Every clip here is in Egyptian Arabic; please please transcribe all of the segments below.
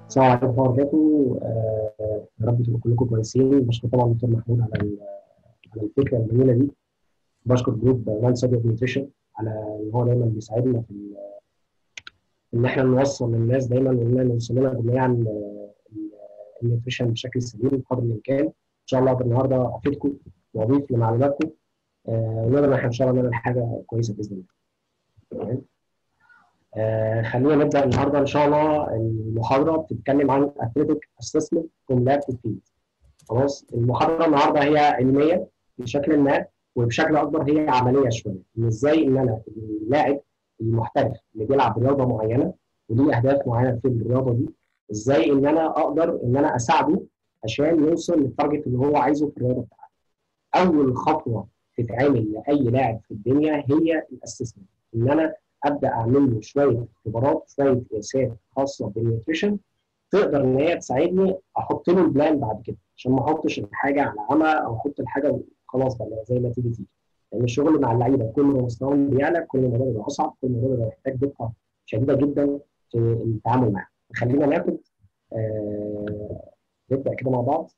السلام عليكم ورحمة الله وبركاته آه، يا رب تبقوا كلكم كويسين بشكر طبعا الدكتور محمود على ال- على الفكرة الجميلة دي بشكر جروب لاين ستادي اوف نيوتريشن على ان هو دايما بيساعدنا في ال- ان احنا نوصل للناس دايما وان نوصل لنا جميعا النيوتريشن بشكل سليم قدر الامكان ان شاء الله النهارده افيدكم واضيف لمعلوماتكم آه، ونقدر ان احنا ان شاء الله نعمل حاجه كويسه باذن الله تمام آه، خلينا نبدا النهارده ان شاء الله المحاضره بتتكلم عن اثليتيك اسسمنت فروم لاب تو فيلد خلاص المحاضره النهارده هي علميه بشكل ما وبشكل اكبر هي عمليه شويه ان ازاي ان انا اللاعب المحترف اللي بيلعب رياضه معينه وليه اهداف معينه في الرياضه دي ازاي ان انا اقدر ان انا اساعده عشان يوصل للتارجت اللي هو عايزه في الرياضه بتاعته. اول خطوه تتعمل لاي لاعب في الدنيا هي الاسسمنت ان انا ابدا اعمل له شويه اختبارات شويه قياسات خاصه بالنيوتريشن تقدر ان هي تساعدني احط له البلان بعد كده عشان ما احطش الحاجه على عمى او احط الحاجه وخلاص بقى زي ما تيجي تيجي لان الشغل مع اللعيبه كل ما مستواهم بيعلى كل ما الموضوع بيبقى اصعب كل ما الموضوع بيبقى محتاج دقه شديده جدا في التعامل معاه خلينا ناخد آه نبدا كده مع بعض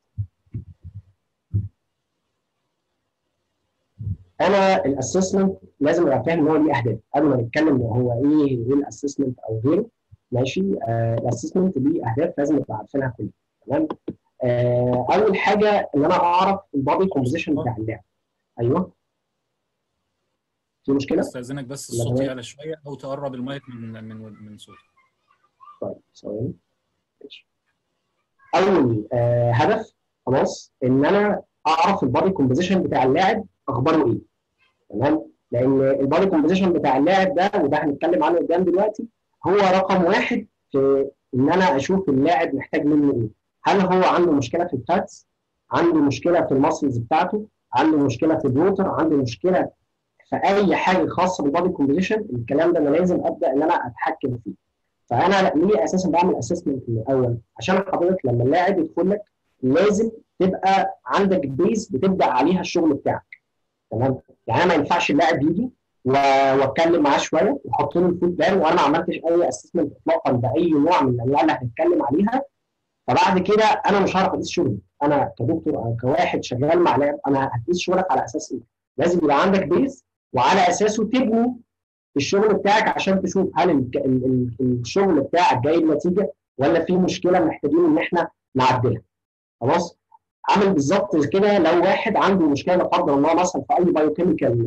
انا الاسسمنت لازم ابقى فاهم ان هو ليه اهداف قبل ما نتكلم هو ايه ايه الاسسمنت او غيره ماشي آه الاسسمنت ليه اهداف لازم نبقى عارفينها كلها تمام آه اول حاجه ان انا اعرف البادي كومبوزيشن بتاع اللاعب ايوه في مشكله؟ استاذنك بس لا، الصوت تمام. يعلى شويه او تقرب المايك من من من صوتك طيب ثواني ماشي. اول آه هدف خلاص ان انا اعرف البادي كومبوزيشن بتاع اللاعب اخباره ايه تمام لان البادي كومبوزيشن بتاع اللاعب ده وده هنتكلم عنه قدام دلوقتي هو رقم واحد في ان انا اشوف اللاعب محتاج مني ايه هل هو عنده مشكله في الفاتس عنده مشكله في الماسلز بتاعته عنده مشكله في الووتر عنده مشكله في اي حاجه خاصه بالبادي كومبوزيشن الكلام ده انا لازم ابدا ان انا اتحكم فيه فانا ليه اساسا بعمل اسسمنت من الاول عشان حضرتك لما اللاعب يدخل لك لازم تبقى عندك بيز بتبدا عليها الشغل بتاعك تمام يعني انا ما ينفعش اللاعب يجي و- واتكلم معاه شويه واحط له الفوت بلان وانا ما عملتش اي اسسمنت اطلاقا باي نوع من الانواع اللي هنتكلم عليها فبعد كده انا مش هعرف اقيس شغلي انا كدكتور او كواحد شغال مع لاعب انا هتقيس شغلك على اساس ايه؟ لازم يبقى عندك بيز وعلى اساسه تبني الشغل بتاعك عشان تشوف هل ال- ال- ال- الشغل بتاعك جايب نتيجه ولا في مشكله محتاجين ان احنا نعدلها خلاص عامل بالظبط كده لو واحد عنده مشكله لا قدر الله مثلا في اي بايوكيميكال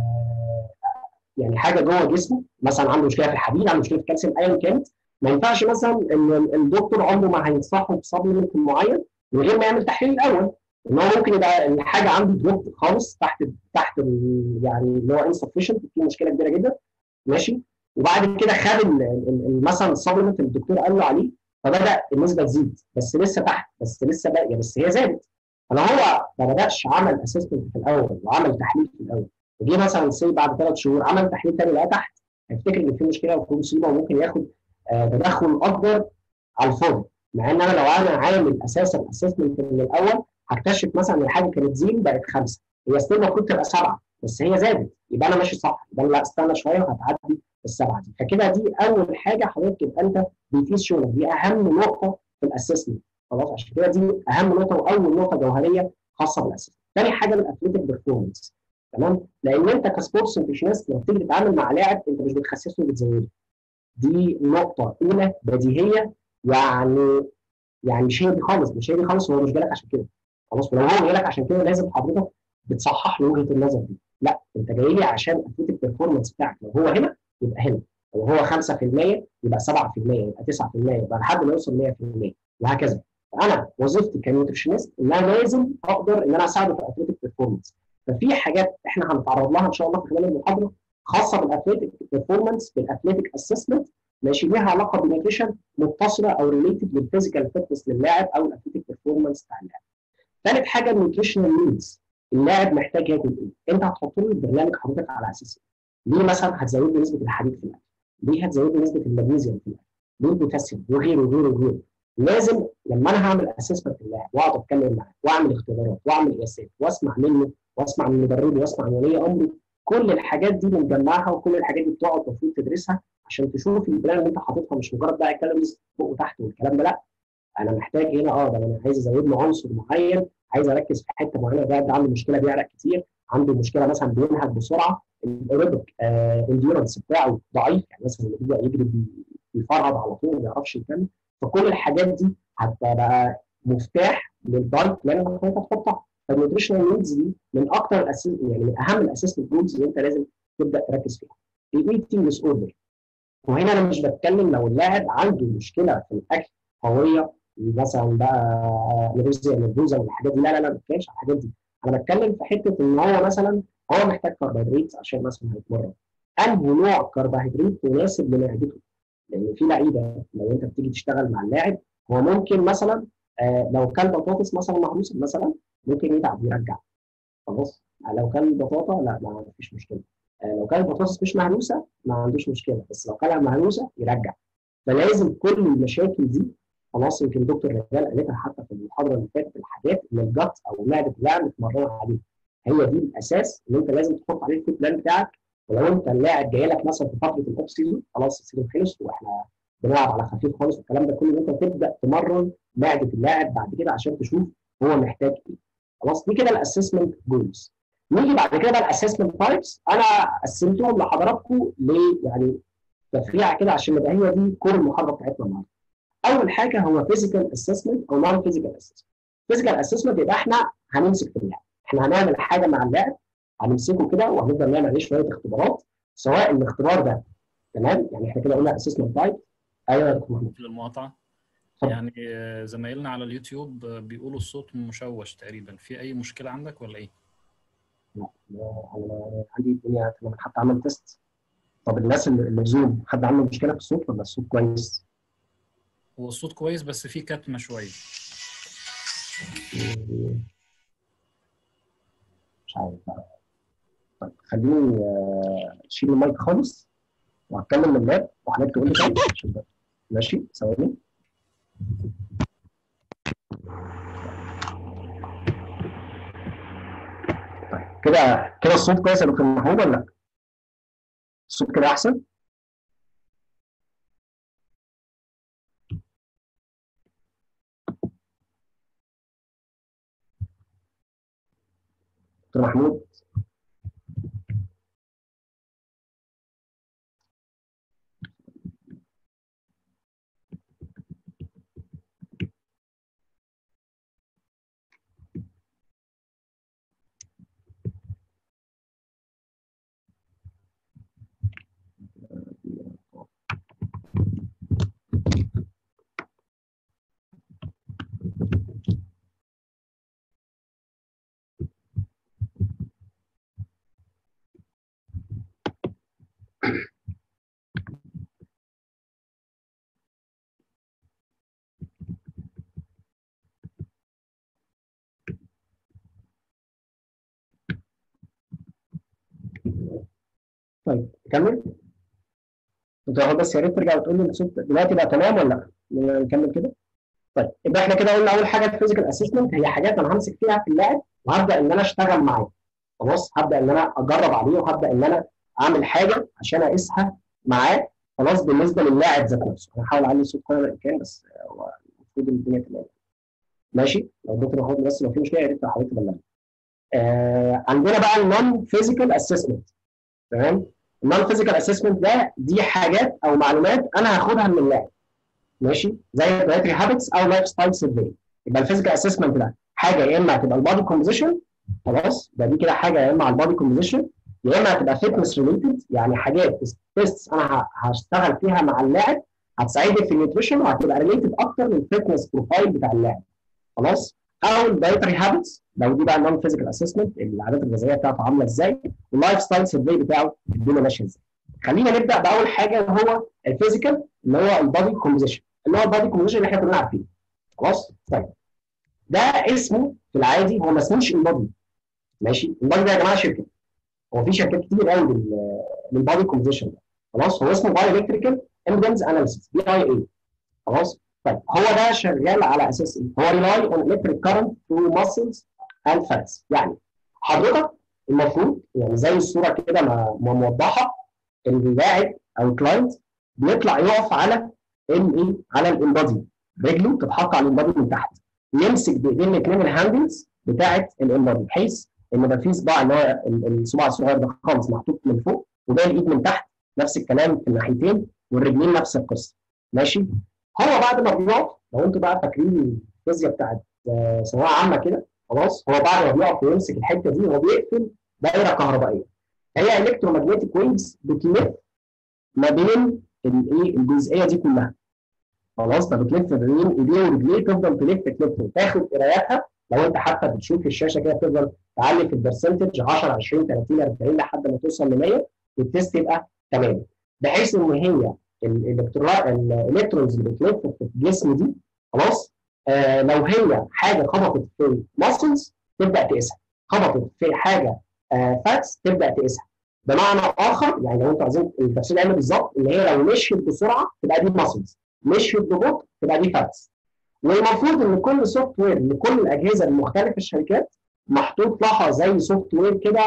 يعني حاجه جوه جسمه مثلا عنده مشكله في الحديد عنده مشكله في الكالسيوم ايا كانت ما ينفعش مثلا ان ال- الدكتور عمره ما هينصحه بسبلمنت معين من غير ما يعمل تحليل الاول ان هو ممكن يبقى الحاجه عنده دروب خالص تحت تحت ال- يعني اللي هو انسفشنت في مشكله كبيره جدا ماشي وبعد كده خد ال- ال- ال- مثلا السبلمنت اللي الدكتور قال له عليه فبدا النسبه تزيد بس لسه تحت بس لسه باقيه بس هي زادت فلو هو ما بداش عمل اسسمنت في الاول وعمل تحليل في الاول وجي مثلا سي بعد ثلاث شهور عمل تحليل تاني لقاه تحت هيفتكر ان في مشكله وفي مصيبه وممكن ياخد آه، تدخل اكبر على الفاضي مع ان انا لو انا عامل اساسا اسسمنت من الاول هكتشف مثلا ان الحاجه كانت زيرو بقت خمسه هي ستيل المفروض تبقى سبعه بس هي زادت يبقى انا ماشي صح يبقى أنا لا استنى شويه وهتعدي السبعه دي فكده دي اول حاجه حضرتك يبقى انت بتقيس شغلك دي اهم نقطه في الاسسمنت خلاص عشان كده دي اهم نقطه واول نقطه جوهريه خاصه بالاسسمنت ثاني حاجه الاثليتيك بيرفورمانس تمام لان انت كسبورتس نيوتريشنست لما بتيجي تتعامل مع لاعب انت مش بتخسسه وبتزوده دي نقطه اولى بديهيه يعني يعني مش هي دي خالص مش هي دي خالص هو مش جالك عشان كده خلاص ولو هو جالك عشان كده لازم حضرتك بتصحح له وجهه النظر دي لا انت جاي لي عشان الاثليتيك بيرفورمانس بتاعك لو هو هنا يبقى هنا لو هو 5% يبقى 7% يبقى 9% يبقى لحد ما يوصل 100% وهكذا فانا وظيفتي كنيوتريشنست ان انا لازم اقدر ان انا اساعده في الاثليتيك بيرفورمانس ففي حاجات احنا هنتعرض لها ان شاء الله في خلال المحاضره خاصه بالاثليتيك بيرفورمانس بالاثليتيك اسسمنت ماشي ليها علاقه بالنيوتريشن متصله او ريليتد بالفيزيكال فيتنس للاعب او الاثليتيك بيرفورمانس بتاع اللاعب. ثالث حاجه النيوتريشنال نيدز اللاعب محتاج ياكل ايه؟ انت هتحط له البرنامج حضرتك على اساس إيه؟ ليه مثلا هتزود له نسبه الحديد في الاكل؟ ليه هتزود له نسبه المغنيسيوم في الاكل؟ ليه البوتاسيوم وغيره وغيره وغيره لازم لما انا هعمل اسسمنت للاعب واقعد اتكلم معاه واعمل اختبارات واعمل قياسات واسمع منه واسمع من مدربه واسمع من ولي امره كل الحاجات دي بنجمعها وكل الحاجات دي بتقعد المفروض تدرسها عشان تشوف البلان اللي انت حاططها مش مجرد بقى كالوريز فوق وتحت والكلام ده لا انا محتاج هنا اه ده انا عايز ازود له عنصر معين عايز اركز في حته معينه ده, ده عنده مشكله بيعرق كتير عنده مشكله مثلا بينهج بسرعه الايروبيك انديورنس بتاعه ضعيف يعني مثلا اللي بيبدا يجري بيفرهد على طول ما بيعرفش يكمل فكل الحاجات دي هتبقى مفتاح للدايت بلان اللي انت تحطها فالنيوتريشنال نيدز دي من اكتر الأساس يعني من اهم الاسيستنت جولز اللي انت لازم تبدا تركز فيها. الايتنج ديس اوردر وهنا انا مش بتكلم لو اللاعب عنده مشكله في الاكل قويه مثلا بقى نيروزيا نيروزا والحاجات دي لا لا لا ما بتكلمش على الحاجات دي انا بتكلم في حته ان هو مثلا هو محتاج كربوهيدرات عشان مثلا هيتمرن انهي نوع كربوهيدرات مناسب لمعدته لان في لعيبه لو انت بتيجي تشتغل مع اللاعب هو ممكن مثلا آه لو كان بطاطس مثلا مهروسه مثلا ممكن يتعب ويرجع خلاص لو كان بطاطا لا ما فيش مشكله آه لو كان البطاطس مش مهروسه ما عندوش مشكله بس لو كانها مهروسه يرجع فلازم كل المشاكل دي خلاص يمكن دكتور رجال قالتها حتى في المحاضره اللي فاتت الحاجات اللي الجت او معده اللاعب متمرنه عليها هي دي الاساس اللي انت لازم تحط عليه الفوت بلان بتاعك ولو انت اللاعب جاي لك مثلا في فتره الاوف سيزون خلاص السيزون خلص واحنا بنلعب على خفيف خالص والكلام ده كله انت تبدا تمرن معده اللاعب بعد كده عشان تشوف هو محتاج ايه خلاص دي كده الاسسمنت جولز نيجي بعد كده بقى الاسسمنت تايبس انا قسمتهم لحضراتكم ل يعني تفريعه كده عشان يبقى هي دي كور المحاضره بتاعتنا النهارده اول حاجه هو فيزيكال اسسمنت او نون فيزيكال اسسمنت فيزيكال اسسمنت يبقى احنا هنمسك في اللاعب احنا هنعمل حاجه مع اللاعب هنمسكه كده وهنفضل نعمل عليه شويه اختبارات سواء الاختبار ده تمام يعني احنا كده قلنا اسسمنت تايب ايوه يا دكتور محمود في المقاطعه اتفضل. يعني آه، زمايلنا على اليوتيوب آه، بيقولوا الصوت مشوش تقريبا في اي مشكله عندك ولا ايه لا لا، انا عندي الدنيا تمام حتى عمل تيست طب الناس اللي اللي في زوم حد عنده مشكله في الصوت ولا الصوت كويس؟ هو الصوت كويس بس في كتمه شويه مش عارف بقى طيب خليني آه، اشيل المايك خالص وهتكلم من اللاب وحضرتك تقول لي طيب عشان ده- ماشي ثواني طيب كده كده الصوت كويس يا دكتور محمود ولا لا؟ الصوت كده احسن؟ دكتور محمود طيب كمل دكتور محمود بس يا ريت ترجع وتقول لي الصوت دلوقتي بقى تمام ولا لا؟ نكمل كده؟ طيب يبقى احنا كده قلنا اول حاجه الفيزيكال اسسمنت هي حاجات انا همسك فيها في اللاعب وهبدا ان انا اشتغل معاه خلاص هبدا ان انا اجرب عليه وهبدا ان انا اعمل حاجه عشان اقيسها معاه خلاص بالنسبه للاعب ذات نفسه انا هحاول اعلي الصوت قدر الامكان بس هو المفروض الدنيا تمام ماشي لو الدكتور محمود بس لو في مشكله يا ريت حضرتك تبلغني آه عندنا بقى النون فيزيكال اسسمنت تمام النون فيزيكال اسسمنت ده دي حاجات او معلومات انا هاخدها من اللاعب ماشي زي الدايتري هابتس او لايف ستايل سيرفي يبقى الفيزيكال اسسمنت ده حاجه يا اما هتبقى البادي كومبوزيشن خلاص ده دي كده حاجه يا اما على البادي كومبوزيشن يا اما هتبقى فيتنس ريليتد يعني حاجات تيست انا ه- هشتغل فيها مع اللاعب هتساعدني في النيوتريشن وهتبقى ريليتد اكتر للفيتنس بروفايل بتاع اللاعب خلاص او الدايتري هابتس لو دي بقى النون فيزيكال اسسمنت العادات الغذائيه بتاعته عامله ازاي واللايف ستايل سيرفي بتاعه الدنيا ماشيه ازاي خلينا نبدا باول حاجه وهو الفيزيكال اللي هو البادي كومبوزيشن اللي هو البادي كومبوزيشن اللي احنا كلنا عارفينه خلاص طيب ده اسمه في العادي هو ما اسموش البادي ماشي البادي ده يا جماعه شركه هو في شركات كتير قوي لل- للبادي كومبوزيشن ده خلاص هو اسمه باي الكتريكال ايمبيدنس اناليسيس بي اي اي خلاص طيب هو ده شغال على اساس ايه؟ هو ريلاي اون الكتريك كارنت ثرو ماسلز اند فاتس يعني حضرتك المفروض يعني زي الصوره كده ما ما موضحه اللاعب او الكلاينت بيطلع يقف على الايه؟ على الامبادي رجله تتحط على البادي من تحت يمسك بايدين الاثنين الهاندلز بتاعه البادي بحيث ان يبقى في صباع اللي هو الصباع الصغير ده خالص محطوط من فوق وباقي الايد من تحت نفس الكلام في الناحيتين والرجلين نفس القصه ماشي هو بعد ما بيقف لو انتوا بقى فاكرين الفيزياء بتاعت ثانويه عامه كده خلاص هو بعد ما بيقف ويمسك الحته دي هو بيقفل دايره كهربائيه هي الكترومagnetic ويفز بتلف ما بين الايه الجزئيه دي كلها خلاص فبتلف ما بين ايديه ورجليه تفضل تلف تلف وتاخد قراياتها لو انت حتى بتشوف في الشاشه كده بتفضل تعلي في البرسنتج 10 20 30 40 لحد ما توصل ل 100 والتست يبقى تمام بحيث ان هي الالكترونز اللي بتلف في الجسم دي خلاص آه لو هي حاجه خبطت في ماسلز تبدا تقيسها خبطت في حاجه آه فاتس تبدا تقيسها بمعنى اخر يعني لو انتوا عايزين التفسير العلمي بالظبط ان هي لو مشيت بسرعه تبقى دي ماسلز مشيت ببطء تبقى دي فاتس والمفروض ان كل سوفت وير لكل الاجهزه المختلفه في الشركات محطوط لها زي سوفت وير كده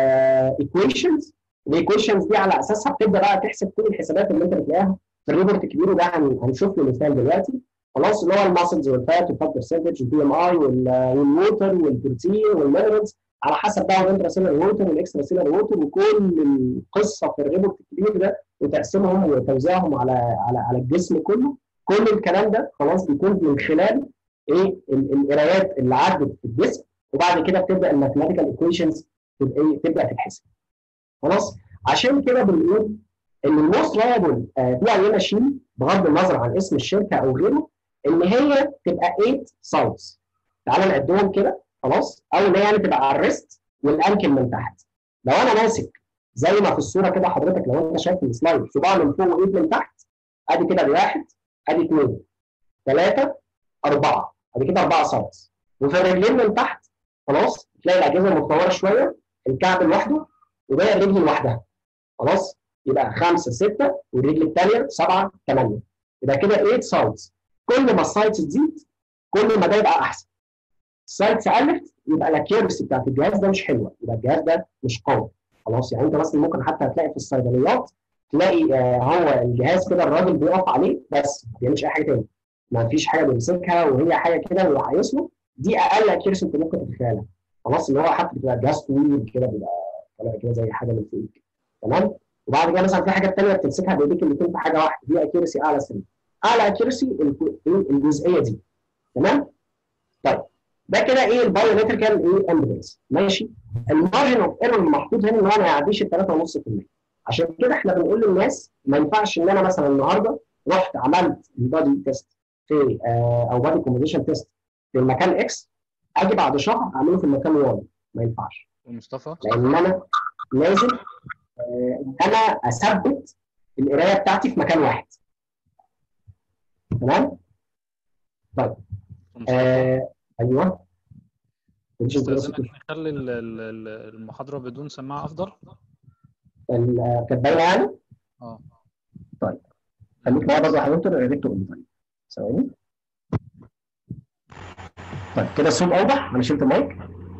ايكويشنز الايكويشنز دي على اساسها بتبدا بقى تحسب كل الحسابات اللي انت بتلاقيها في الريبورت الكبير وده هنشوف له مثال دلوقتي خلاص اللي هو الماسلز والفات والفات برسنتج والبي ام اي والووتر والبروتين والمينرالز على حسب بقى الانترا سيلر ووتر والاكسترا سيلر ووتر وكل القصه في الريبورت الكبير ده وتقسيمهم وتوزيعهم على على على الجسم كله كل الكلام ده خلاص بيكون من خلال ايه القرايات اللي عدت في الجسم وبعد كده بتبدا الماثيماتيكال ايكويشنز تبدا تتحسب خلاص عشان كده بنقول ان الموست رايبل بي اي ماشين بغض النظر عن اسم الشركه او غيره ان هي تبقى 8 سايتس تعال نعدهم كده خلاص او ان هي يعني تبقى على الريست والانكل من تحت لو انا ماسك زي ما في الصوره كده حضرتك لو انت شايف السلايد صباع من فوق وايد من تحت ادي كده واحد ادي اثنين ثلاثه اربعه ادي كده اربعه سايتس وفي الرجلين من تحت خلاص تلاقي الاجهزه متطوره شويه الكعب لوحده وباقي الرجل لوحدها خلاص يبقى خمسه سته والرجل الثانيه سبعه ثمانيه يبقى كده 8 سايتس كل ما السايتس تزيد كل ما ده يبقى احسن السايتس قلت يبقى الاكيرسي بتاعت الجهاز ده مش حلوه يبقى الجهاز ده مش قوي خلاص يعني انت مثلا ممكن حتى هتلاقي في الصيدليات تلاقي آه هو الجهاز كده الراجل بيقف عليه بس ما بيعملش اي حاجه تاني ما فيش حاجه بيمسكها وهي حاجه كده ويعيش له دي اقل اكيرسي انت ممكن تتخيلها خلاص اللي هو حتى بيبقى جهاز طويل كده بيبقى طالع كده زي حاجه من فوق تمام وبعد كده مثلا في حاجه ثانيه بتمسكها بايديك الاثنين في حاجه واحده دي اكيرسي اعلى سنه اعلى اكيرسي الجزئيه دي تمام طيب ده كده ايه البايومتريكال ايه امبيدنس ماشي المارجن اوف ايرور المحطوط هنا ان هو ما يعديش ال 3.5% عشان كده احنا بنقول للناس ما ينفعش ان انا مثلا النهارده رحت عملت البادي تيست في آه او بادي كومبوزيشن تيست في المكان اكس اجي بعد شهر اعمله في المكان واي ما ينفعش مصطفى لان انا لازم آه انا اثبت القرايه بتاعتي في مكان واحد تمام طيب آه ايوه استاذنك نخلي المحاضره بدون سماعه افضل كانت باينه يعني؟ اه طيب خليك معايا برضه يا حضرتك يا ريت تقول لي طيب ثواني طيب كده الصوت اوضح انا شلت المايك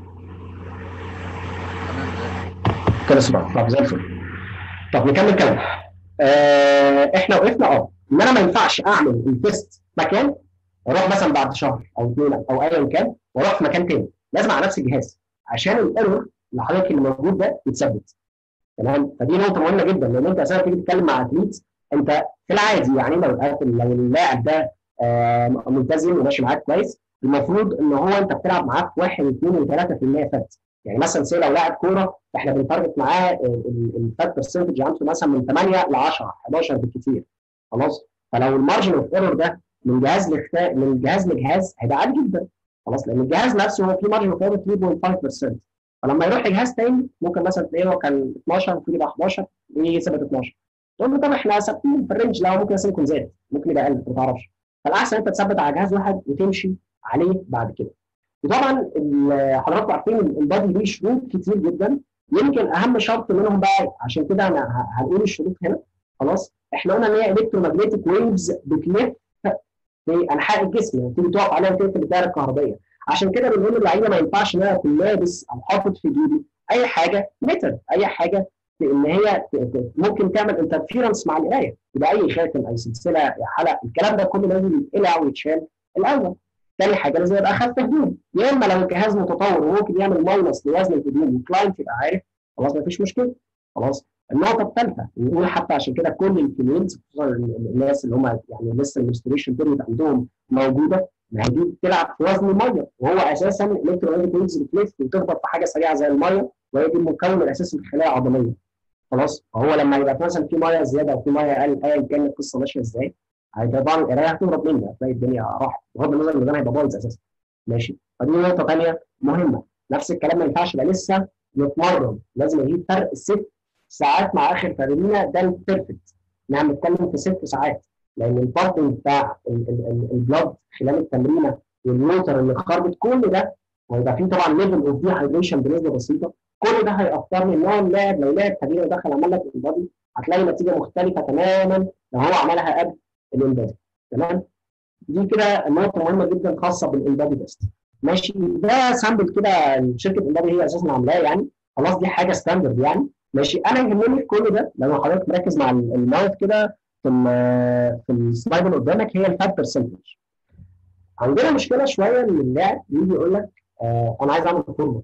كده الصوت اوضح طب زي الفل طب نكمل كلام آه احنا وقفنا اه ان انا ما ينفعش اعمل التيست مكان واروح مثلا بعد شهر او اثنين او ايا كان واروح في مكان تاني لازم على نفس الجهاز عشان الايرور اللي حضرتك اللي موجود ده يتثبت تمام فدي نقطه مهمه جدا لان انت اساسا تيجي تتكلم مع اتليت انت في العادي يعني لو لو اللاعب ده آه ملتزم وماشي معاك كويس المفروض ان هو انت بتلعب معاه في 1 2 و3% فات يعني مثلا سي لو لاعب كوره احنا بنتارجت معاه الفات برسنتج عنده مثلا من 8 ل 10 11 بالكثير خلاص فلو المارجن اوف ايرور ده من جهاز لختا... من جهاز لجهاز هيبقى عالي جدا خلاص لان الجهاز نفسه هو فيه مارجن اوف ايرور 3.5% فلما يروح لجهاز تاني ممكن مثلا تلاقيه هو كان 12 ممكن يبقى 11 ويجي ثابت 12 تقول له طب احنا ثابتين في الرينج لا ممكن مثلا يكون زاد ممكن يبقى اقل ما تعرفش فالاحسن انت تثبت على جهاز واحد وتمشي عليه بعد كده وطبعا حضراتكم عارفين البادي ليه شروط كتير جدا يمكن اهم شرط منهم بقى عشان كده انا هنقول الشروط هنا خلاص احنا قلنا ان هي الكترومagnetic ويفز بتلف في انحاء الجسم تيجي تقف عليها وتقفل الدائره الكهربائيه عشان كده بنقول للعيبه ما ينفعش ان انا اكون لابس او حاطط في جيبي اي حاجه متر اي حاجه في ان هي ت- ت- ممكن تعمل انترفيرنس مع القرايه يبقى اي خاتم اي سلسله اي حلقه الكلام ده كله لازم يتقلع ويتشال الاول تاني حاجه لازم يبقى اخف هدوم يا اما لو الجهاز متطور وممكن يعمل ماينس لوزن الهدوم والكلاينت يبقى عارف خلاص مفيش مشكله خلاص النقطه الثالثه نقول حتى عشان كده كل الكلينتس خصوصا الناس اللي هم يعني لسه الانستليشن بيريود عندهم موجوده ما هي دي بتلعب في وزن الميه وهو اساسا الالكترومagnetic ويفز بتلف وتخبط في حاجه سريعه زي الميه وهي دي المكون الاساسي للخلايا العضليه خلاص فهو لما يبقى مثلا في ميه زياده او في ميه اقل ايا كان القصه ماشيه ازاي هيبقى طبعا القرايه هتهرب مني هتلاقي الدنيا راحت بغض النظر ان ده هيبقى بايظ اساسا ماشي فدي نقطه ثانيه مهمه نفس الكلام ما ينفعش يبقى لسه نتمرن لازم اجيب فرق ست ساعات مع اخر تمرينه ده البيرفكت نعم نتكلم في ست ساعات لان البارتنج بتاع البلاد خلال التمرينه والووتر اللي خرجت كل ده ويبقى فيه طبعا ليفل اوف دي هايدريشن بنسبه بسيطه كل ده هيأثر لي ان هو اللاعب لو لعب تمرين ودخل عمل لك البادي هتلاقي نتيجه مختلفه تماما لو هو عملها قبل الانبادي تمام دي كده نقطه مهمه جدا خاصه بالانبادي تيست ماشي ده سامبل كده شركه انبادي هي اساسا عاملاه يعني خلاص دي حاجه ستاندرد يعني ماشي انا يهمني في كل ده لو حضرتك مركز مع الماوث كده في في السلايد اللي قدامك هي الفات برسنتج عندنا مشكله شويه ان اللاعب يجي يقول لك آه انا عايز اعمل فورمه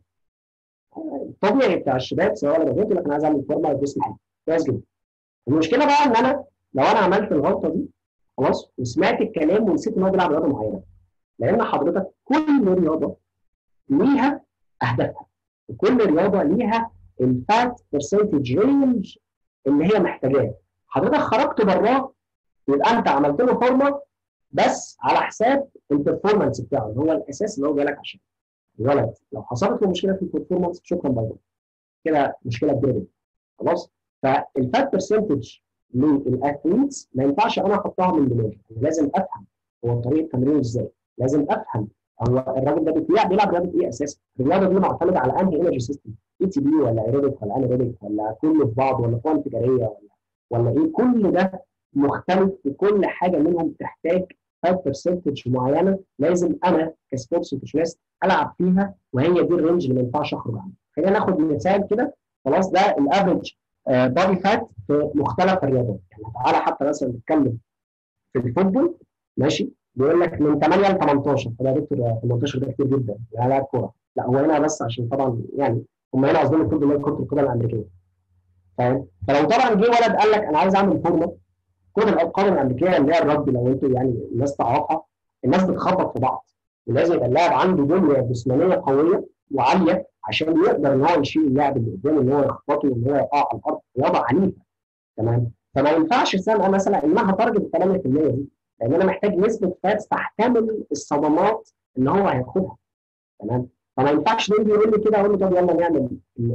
الطبيعي بتاع الشباب سواء ولا بنات يقول لك انا عايز اعمل فورمه جسم حلو كويس جدا المشكله بقى ان انا لو انا عملت الغلطه دي خلاص وسمعت الكلام ونسيت ان هو بيلعب رياضه معينه لان حضرتك كل رياضه ليها اهدافها وكل رياضه ليها الفات برسنتج رينج اللي هي محتاجاه حضرتك خرجت براه يبقى انت عملت له فورمه بس على حساب البرفورمانس بتاعه اللي هو الاساس اللي هو جالك عشان الولد لو حصلت له مشكله في البرفورمانس شكرا باي كده مشكله كبيره جدا خلاص فالفات برسنتج للاثليتس ما ينفعش انا احطها من دماغي لازم افهم هو طريقه تمرينه ازاي لازم افهم هو الراجل ده بيلعب بيلعب رياضه ايه اساسا؟ الرياضه دي معتمده على انهي انرجي سيستم؟ اي تي بي ولا ايروبيك ولا انيروبيك ولا كله في بعض ولا قوه انفجاريه ولا ولا ايه؟ كل ده مختلف وكل حاجه منهم تحتاج فات برسنتج معينه لازم انا كسبورتس نيوتريشنست العب فيها وهي دي الرينج اللي ما ينفعش اخرج عنه. خلينا ناخد مثال كده خلاص ده الافريج بادي فات في مختلف الرياضات يعني تعالى حتى مثلا نتكلم في الفوتبول ماشي بيقول لك من 8 ل 18 فده يا دكتور 18 ده كتير جدا يعني لاعب كوره لا هو هنا بس عشان طبعا يعني هم هنا قصدهم الفوتبول اللي هي كره القدم الامريكيه فاهم فلو طبعا جه ولد قال لك انا عايز اعمل فورمه كره الارقام الامريكيه اللي هي الرجبي لو انتوا يعني الناس تعرفها الناس بتخبط في بعض ولازم يبقى اللاعب عنده بنيه جسمانيه قويه وعاليه عشان يقدر ان هو يشيل اللاعب اللي قدامه ان هو يخبطه وان هو يقع على الارض رياضه عنيفه تمام فما ينفعش سنه مثلا ان انا هتارجت 8% دي لان انا محتاج نسبه فاتس تحتمل الصدمات اللي هو هياخدها تمام فما ينفعش يجي يقول لي كده اقول له طب يلا نعمل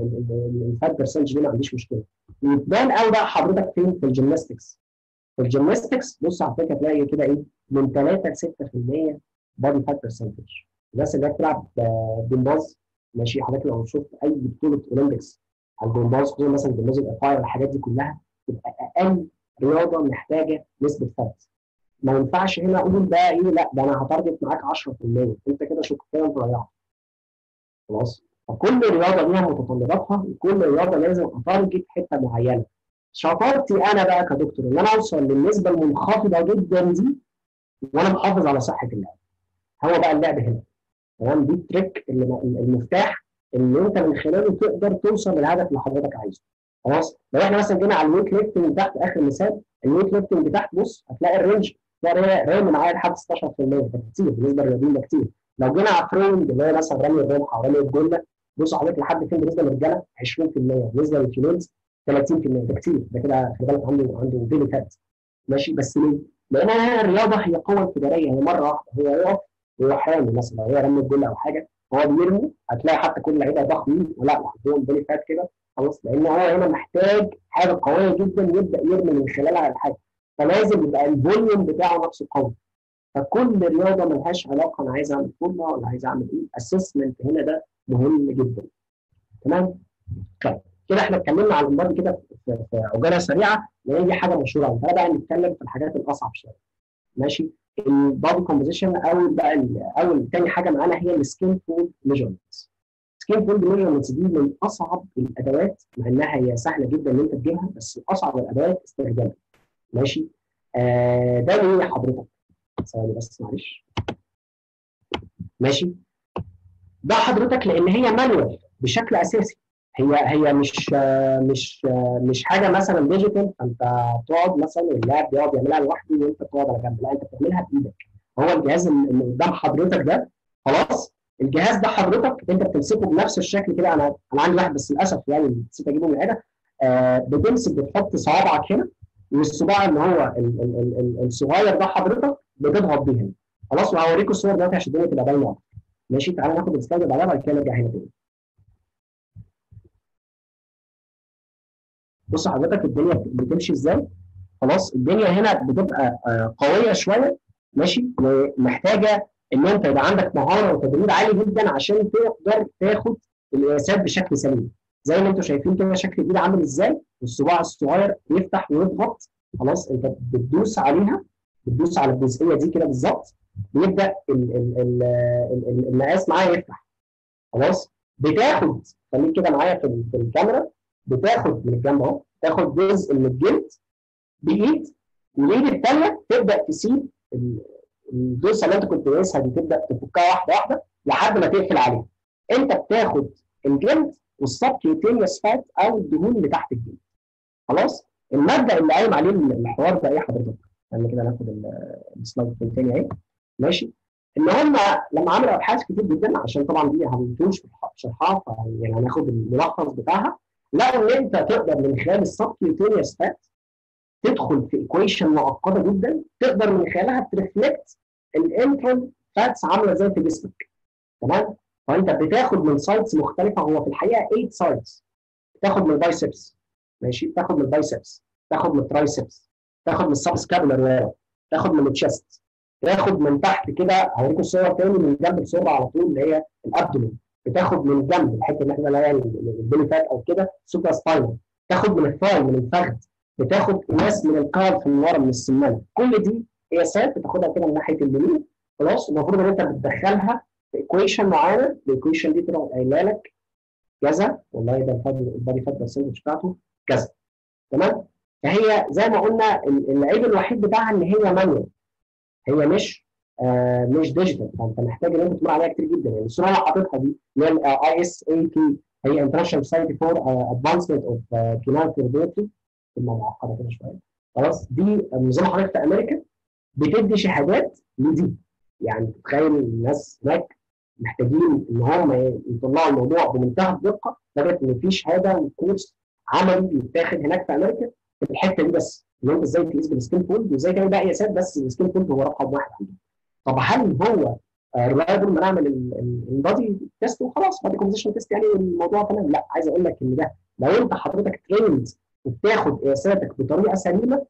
الفات برسنتج دي ما عنديش مشكله يبان قوي بقى حضرتك فين في الجيمناستكس في الجيمناستكس بص على فكره تلاقي كده ايه من 3 ل 6% بادي فات برسنتج الناس اللي بتلعب جمباز ماشي حضرتك لو شفت اي بطوله اولمبيكس على الجمباز خصوصا مثلا جمباز الايقاعي الحاجات دي كلها تبقى اقل رياضه محتاجه نسبه فات ما ينفعش هنا اقول ده ايه لا ده انا هتارجت معاك 10% انت كده شكرا ضيعت خلاص فكل رياضه ليها متطلباتها وكل رياضه لازم اتارجت حته معينه شطارتي انا بقى كدكتور ان انا اوصل للنسبه المنخفضه جدا دي وانا محافظ على صحه اللعب هو بقى اللعب هنا تمام دي التريك اللي المفتاح اللي انت من خلاله تقدر توصل للهدف اللي حضرتك عايزه خلاص لو احنا مثلا جينا على الويت ليفتنج تحت اخر مثال الويت ليفتنج تحت بص هتلاقي الرينج تلاقي رامي معايا لحد 16% ده كتير بالنسبه للرياضيين ده كتير لو جينا على التريننج اللي هي مثلا رمي الرمح او رمي الجله بص حضرتك لحد فين بالنسبه للرجاله 20% بالنسبه للفيميلز 30% ده كتير ده كده خلي بالك عنده عنده بيلي فات ماشي بس ليه؟ لان الرياضه هي قوه انفجاريه هي مره واحده هو يقف ويروح رامي مثلا لو هي رمي الجله او حاجه هو بيرمي هتلاقي حتى كل لعيبه ضخمين ولا عندهم بيلي فات كده خلاص لان هو هنا محتاج حاجه قويه جدا يبدا يرمي من خلالها الحاجه فلازم يبقى الفوليوم بتاعه نفسه قوي فكل رياضه ملهاش علاقه انا عايز اعمل فورمه ولا عايز اعمل ايه اسسمنت هنا ده مهم جدا تمام طيب كده احنا اتكلمنا عن الامراض كده في, في عجاله سريعه لان دي حاجه مشهوره تعالى بقى نتكلم في الحاجات الاصعب شويه ماشي البادي كومبوزيشن اول بقى اول تاني حاجه معانا هي السكين فود ميجرمنتس السكين فولد ميجرمنتس دي من اصعب الادوات مع انها هي سهله جدا ان انت تجيبها بس اصعب الادوات استخداما ماشي آه ده ايه حضرتك ثواني بس معلش ماشي ده حضرتك لان هي مانوال بشكل اساسي هي هي مش مش مش حاجه مثلا ديجيتال انت تقعد مثلا اللاعب بيقعد يعملها لوحده وانت تقعد على جنب لا انت بتعملها بايدك هو الجهاز اللي قدام حضرتك ده خلاص الجهاز ده حضرتك انت بتمسكه بنفس الشكل كده انا انا عندي واحد بس للاسف يعني نسيت اجيبه من العياده آه بتمسك بتحط صوابعك هنا والصباع اللي هو ال ال ال الصغير ده حضرتك بتضغط بيه هنا خلاص وهوريكم الصور دلوقتي عشان الدنيا تبقى باينه اكتر ماشي تعالى ناخد السلايد اللي بعدها بعد كده نرجع هنا تاني بص حضرتك الدنيا بتمشي ازاي خلاص الدنيا هنا بتبقى قويه شويه ماشي ومحتاجه ان انت يبقى عندك مهاره وتدريب عالي جدا عشان تقدر تاخد القياسات بشكل سليم زي ما انتم شايفين كده شكل الايد عامل ازاي الصباع الصغير يفتح ويضغط خلاص انت بتدوس عليها بتدوس على الجزئيه دي كده بالظبط بيبدا المقاس معايا يفتح خلاص بتاخد خليك كده معايا في, في الكاميرا بتاخد من الجنب اهو تاخد جزء من الجلد بايد والايد الثانيه تبدا تسيب الدوسه اللي انت كنت قايسها دي تبدا تفكها واحده واحده لحد ما تقفل عليها انت بتاخد الجلد والسبكيوتينيوس فات او الدهون اللي تحت الجلد خلاص الماده اللي قايم عليه الحوار ده ايه حضرتك؟ يعني كده ناخد السلايد الثاني اهي ماشي ان هم لما عملوا ابحاث كتير جدا عشان طبعا دي هنفوش في شرحها يعني هناخد الملخص بتاعها لقوا ان انت تقدر من خلال السبكيوتينيوس فات تدخل في ايكويشن معقده جدا تقدر من خلالها ترفلكت الانترال فاتس عامله ازاي في جسمك تمام فانت بتاخد من سايتس مختلفه هو في الحقيقه 8 سايتس بتاخد من البايسبس ماشي بتاخد من البايسبس تاخد من الترايسبس تاخد من السبسكابولار ورا تاخد من التشست تاخد من تحت كده هوريكم الصور تاني من جنب الصوره على طول اللي هي الابدومين بتاخد من الجنب الحته اللي احنا اللي هي البيلي فات او كده سوبرا سباينال تاخد من الثاي من الفخذ بتاخد قياس من الكارد من ورا من السمانه كل دي قياسات بتاخدها كده من ناحيه اليمين خلاص المفروض ان انت بتدخلها في ايكويشن معينه الايكويشن دي تروح قايله لك كذا والله ده البادي فات برسنتج بتاعته كذا تمام فهي زي ما قلنا العيب الوحيد بتاعها ان هي مانوال هي مش آه مش ديجيتال فانت محتاج ان انت تمر عليها كتير جدا يعني الصوره اللي حاططها دي اللي هي اي اس اي تي هي انترناشونال سوسايتي فور ادفانسمنت اوف كينال ثيرابيوتي كلمه معقده كده شويه خلاص دي نظام حضرتك في امريكا بتدي شهادات لدي يعني تخيل الناس هناك محتاجين ان هم يطلعوا الموضوع بمنتهى الدقه لدرجه ان في شهاده وكورس عملي بيتاخد هناك في امريكا في الحته دي بس ان انت ازاي تقيس بالسكين فولد وازاي تعمل بقى قياسات بس السكين فولد هو رقم واحد عندهم. طب هل هو ريلايبل ما نعمل البادي تيست وخلاص بادي كومبوزيشن تيست يعني الموضوع تمام لا عايز اقول لك ان ده لو انت حضرتك تريند وبتاخد قياساتك بطريقه سليمه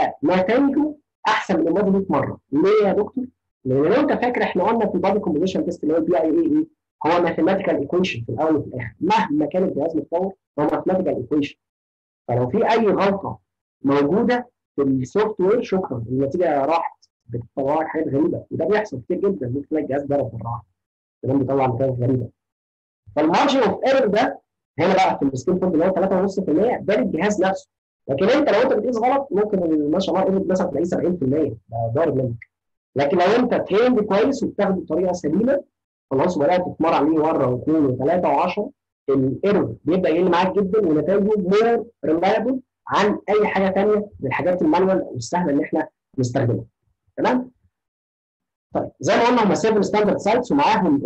فنتائجه احسن من الماضي 100 مره ليه يا دكتور؟ لان لو انت فاكر احنا قلنا في البادي كومبوزيشن تيست اللي هو البي اي اي اي هو ماثيماتيكال ايكويشن في الاول وفي الاخر مهما كان الجهاز متطور هو ماثيماتيكال ايكويشن فلو في اي غلطه موجوده في السوفت وير شكرا النتيجه راحت بتطلع لك حاجات غريبه وده بيحصل كتير جدا ممكن تلاقي الجهاز ضرب مره واحده كمان بيطلع نتائج غريبه فالمارجن اوف ايرور ده هنا بقى في السكيل فولد اللي هو 3.5% ده للجهاز نفسه لكن انت لو انت بتقيس غلط ممكن ما شاء الله ايرور مثلا تلاقيه 70% ده ضارب منك لكن لو انت تريند كويس وبتاخده بطريقه سليمه خلاص وبدات تتمرن عليه مره واثنين وثلاثه وعشره الايرور بيبدا يقل معاك جدا ونتائجه مور ريلايبل عن اي حاجه ثانيه من الحاجات المانوال والسهله ان احنا نستخدمها تمام؟ طيب زي ما قلنا هم 7 ستاندرد سايتس ومعاهم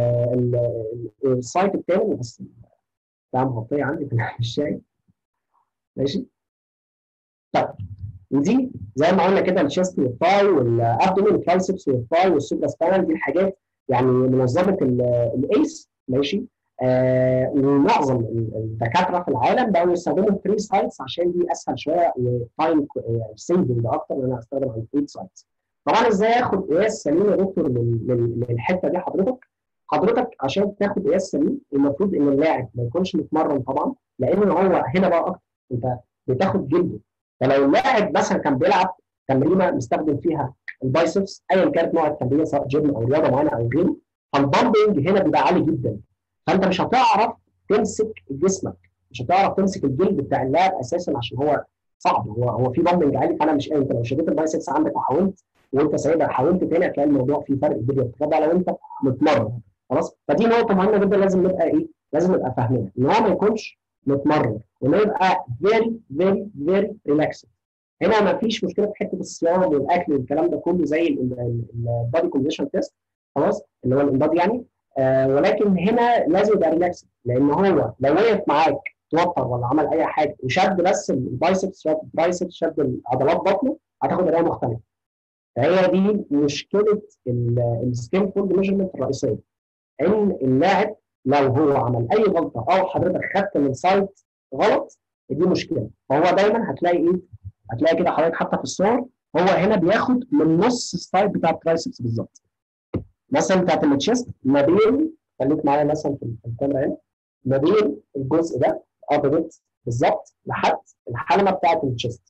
السايت الثاني بس بتاع مغطيه عندي في الشاي ماشي؟ طيب ودي زي ما قلنا كده الشيست والثاي والابدومين الترايسبس والثاي والسوبرا سباينال دي الحاجات يعني منظمه الايس ماشي آه ومعظم الدكاتره في العالم بقوا يستخدموا 3 سايتس عشان دي اسهل شويه وتايم سيفنج اكتر ان انا استخدم عن 8 سايتس. طبعا ازاي اخد قياس سليم يا دكتور من الحته دي حضرتك؟ حضرتك عشان تاخد قياس سليم المفروض ان اللاعب ما يكونش متمرن طبعا لان هو هنا بقى اكتر انت بتاخد جلده فلو اللاعب مثلا كان بيلعب تمرينه مستخدم فيها البايسبس ايا كانت نوع التمرين سواء جيم او رياضه معينه او غيره فالبامبنج هنا بيبقى عالي جدا فانت مش هتعرف تمسك جسمك مش هتعرف تمسك الجلد بتاع اللاعب اساسا عشان هو صعب هو هو في بامبنج عالي فانا مش انت لو شديت البايسبس عندك وحاولت وانت سايبها حاولت تاني هتلاقي الموضوع فيه فرق كبير ده لو انت متمرن خلاص فدي نقطه مهمه جدا لازم نبقى ايه لازم نبقى فاهمينها ان هو ما يكونش متمرن وانه يبقى فيري فيري فيري ريلاكسد هنا ما فيش مشكله في حته الصيام والاكل والكلام ده كله زي البادي كونديشن تيست خلاص اللي هو الانبادي يعني آه ولكن هنا لازم يبقى ريلاكسد لان هو لو وقف معاك توتر ولا عمل اي حاجه وشد بس البايسبس شد البايسبس شد عضلات بطنه هتاخد قرايه مختلفه فهي دي مشكله السكين فولد ميجرمنت الرئيسيه ان اللاعب لو هو عمل اي غلطه او حضرتك خدت من سايت غلط دي مشكله فهو دايما هتلاقي ايه هتلاقي كده حضرتك حتى في الصور هو هنا بياخد من نص السايد بتاع الترايسبس بالظبط مثلا بتاعت التشيست ما بين خليك معايا مثلا في الكاميرا هنا ما بين الجزء ده اوبريت بالظبط لحد الحلمه بتاعت التشيست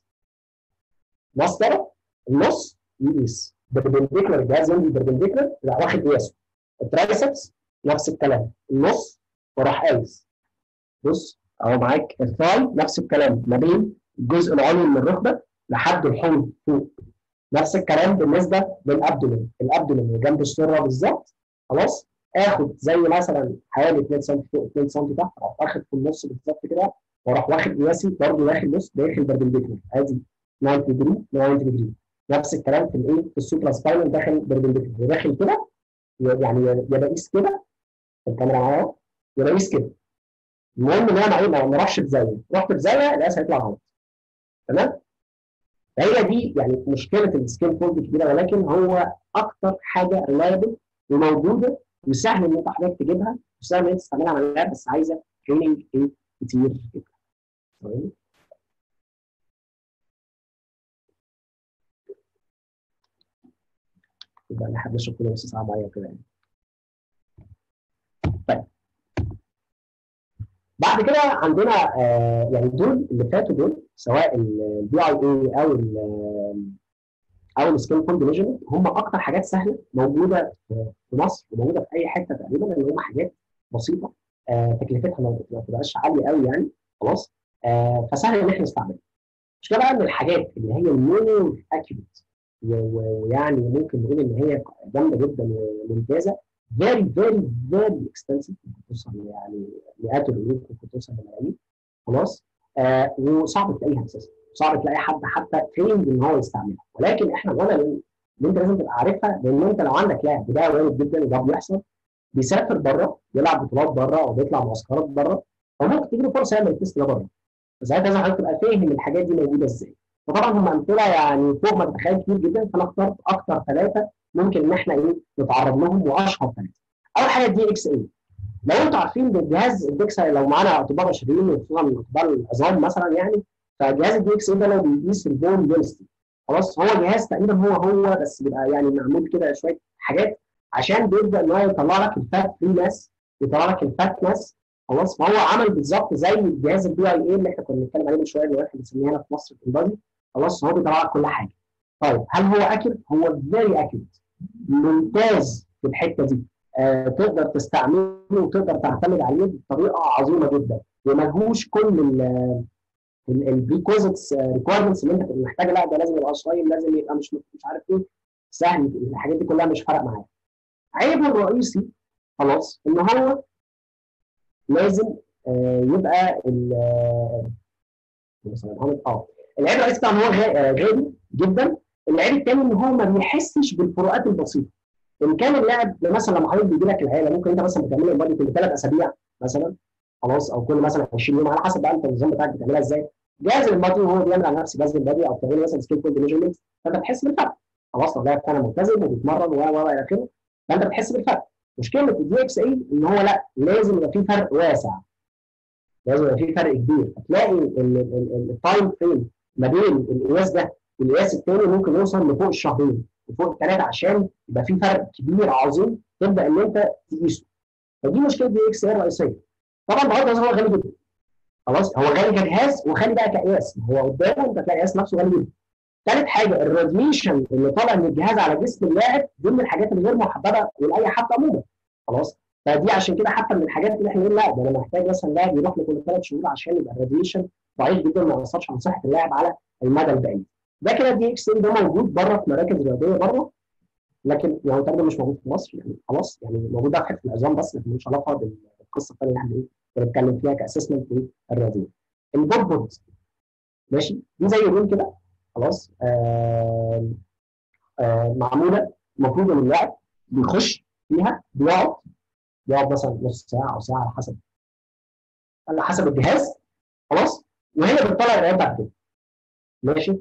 مسطره النص يقيس بربنديكولار الجهاز يمضي بربنديكولار لا واخد قياسه الترايسبس نفس الكلام النص وراح قايس بص اهو معاك الثاي نفس الكلام ما بين الجزء العلوي من الركبه لحد الحوض فوق نفس الكلام بالنسبه للابدومين الابدومين اللي جنب السره بالظبط خلاص اخد زي مثلا حوالي 2 سم فوق 2 سم تحت اروح اخد في النص بالظبط كده واروح واخد قياسي برضه واخد نص داخل بربنديكولار ادي 90 ديجري 90 ديجري نفس الكلام في الايه في السوبرا سباينال داخل بربنديكولار وداخل كده يعني يا بقيس كده الكاميرا معايا يا بقيس كده المهم ان انا ما ما اروحش بزاويه رحت بزاويه القياس هيطلع غلط تمام فهي دي يعني مشكله السكين فولد كبيره ولكن هو اكتر حاجه ريلايبل وموجوده وسهل ان انت حضرتك تجيبها وسهل ان انت تستعملها على اللاب بس عايزه تريننج كتير جدا تمام يبقى انا حابب اشرب كده نص ساعه معايا كده يعني طيب بعد كده عندنا آه يعني دول اللي فاتوا دول سواء البي اي اي او ال او السكين فولد ميجرمنت هم اكتر حاجات سهله موجوده في مصر وموجوده في اي حته تقريبا لان هم حاجات بسيطه آه تكلفتها ما تبقاش عاليه قوي يعني خلاص آه فسهل ان احنا نستعملها. المشكله بقى ان الحاجات اللي هي المور اكيوريت ويعني ممكن نقول ان هي جامده جدا وممتازه very very very expensive ممكن توصل يعني مئات الالوف ممكن توصل لملايين خلاص آه وصعب تلاقيها اساسا صعب تلاقي حد حتى تريند ان هو يستعملها ولكن احنا قلنا اللي انت لازم تبقى عارفها لان انت لو عندك لاعب وده وارد جدا وده بيحصل بيسافر بره يلعب بطولات بره او بيطلع معسكرات بره فممكن تجي له فرصه يعمل التست ده بره فساعتها لازم حضرتك تبقى فاهم الحاجات دي موجوده ازاي فطبعا هم امثله يعني فوق ما تتخيل كتير جدا فانا اخترت اكتر ثلاثه ممكن ان احنا ايه نتعرض لهم واشهر ثلاثه. اول حاجه الدي اكس اي لو انتوا عارفين الجهاز الدكسا لو معانا اطباء بشريين وخصوصا اطباء العظام مثلا يعني فجهاز الدي اكس اي ده لو بيقيس البون دنسيتي خلاص هو جهاز تقريبا هو هو بس بيبقى يعني معمول كده شويه حاجات عشان بيبدا ان هو يطلع لك الفات فري ماس يطلع لك الفات ماس خلاص فهو عمل بالظبط زي الجهاز البي اي اي اللي احنا كنا بنتكلم عليه من شويه اللي احنا بنسميه هنا في مصر البادي خلاص هو بيطلع لك كل حاجه طيب هل هو اكيوريت؟ هو فيري اكيوريت ممتاز في الحته دي آه تقدر تستعمله وتقدر تعتمد عليه بطريقه عظيمه جدا وملهوش كل البريكوزيتس ريكويرمنتس اللي انت محتاجها لا ده لازم يبقى صايم لازم يبقى مش مش عارف ايه سهل الحاجات دي كلها مش فارق معايا عيبه الرئيسي خلاص ان هو لازم آه يبقى ال اه العيب الرئيسي بتاعه ان هو غالي جدا العيب الثاني ان هو ما بيحسش بالفروقات البسيطه ان كان اللاعب مثلا لما حضرتك بيجي لك العيله ممكن انت مثلا بتعمل البادي كل ثلاث اسابيع مثلا خلاص او كل مثلا 20 يوم على حسب بقى انت النظام بتاعك بتعملها ازاي جهاز البادي وهو بيعمل على نفس جهاز البادي او بتعمل مثلا سكيل كود ميجرمنت فانت بتحس بالفرق خلاص لو لاعب فعلا ملتزم وبيتمرن و و الى اخره فانت بتحس بالفرق مشكله الدي اكس اي ان هو لا لازم يبقى في فرق واسع لازم يبقى في فرق كبير هتلاقي التايم فريم ما بين القياس ده والقياس الثاني ممكن يوصل لفوق الشهرين وفوق الثلاثه عشان يبقى في فرق كبير عظيم تبدا ان انت تقيسه فدي مشكله دي اكس اي الرئيسيه طبعا بغض النظر هو غالي جدا خلاص هو غالي كجهاز وغالي بقى كقياس هو قدامه انت تلاقي القياس نفسه غالي جدا ثالث حاجه الراديشن اللي طالع من الجهاز على جسم اللاعب دي من الحاجات الغير محببه لاي حد عموما خلاص فدي عشان كده حتى من الحاجات اللي احنا نقول لا ده انا محتاج مثلا لاعب يروح لكل ثلاث شهور عشان يبقى الراديشن ضعيف جدا ما ياثرش على صحه اللاعب على المدى البعيد. ده كده الدي اكس ال ده موجود بره في مراكز رياضيه بره لكن يعني تقريبا مش موجود في مصر يعني خلاص يعني موجود ده في حته العظام بس لكن ملوش علاقه بالقصه الثانيه اللي احنا ايه بنتكلم فيها كاسسمنت في الرياضيه. البوت بوت ماشي دي زي الرول كده خلاص آه آه معموله المفروض ان اللاعب بيخش فيها بيقعد بيقعد مثلا نص ساعه او ساعه على حسب على حسب الجهاز خلاص وهنا بتطلع الرياضه بتاعت كده ماشي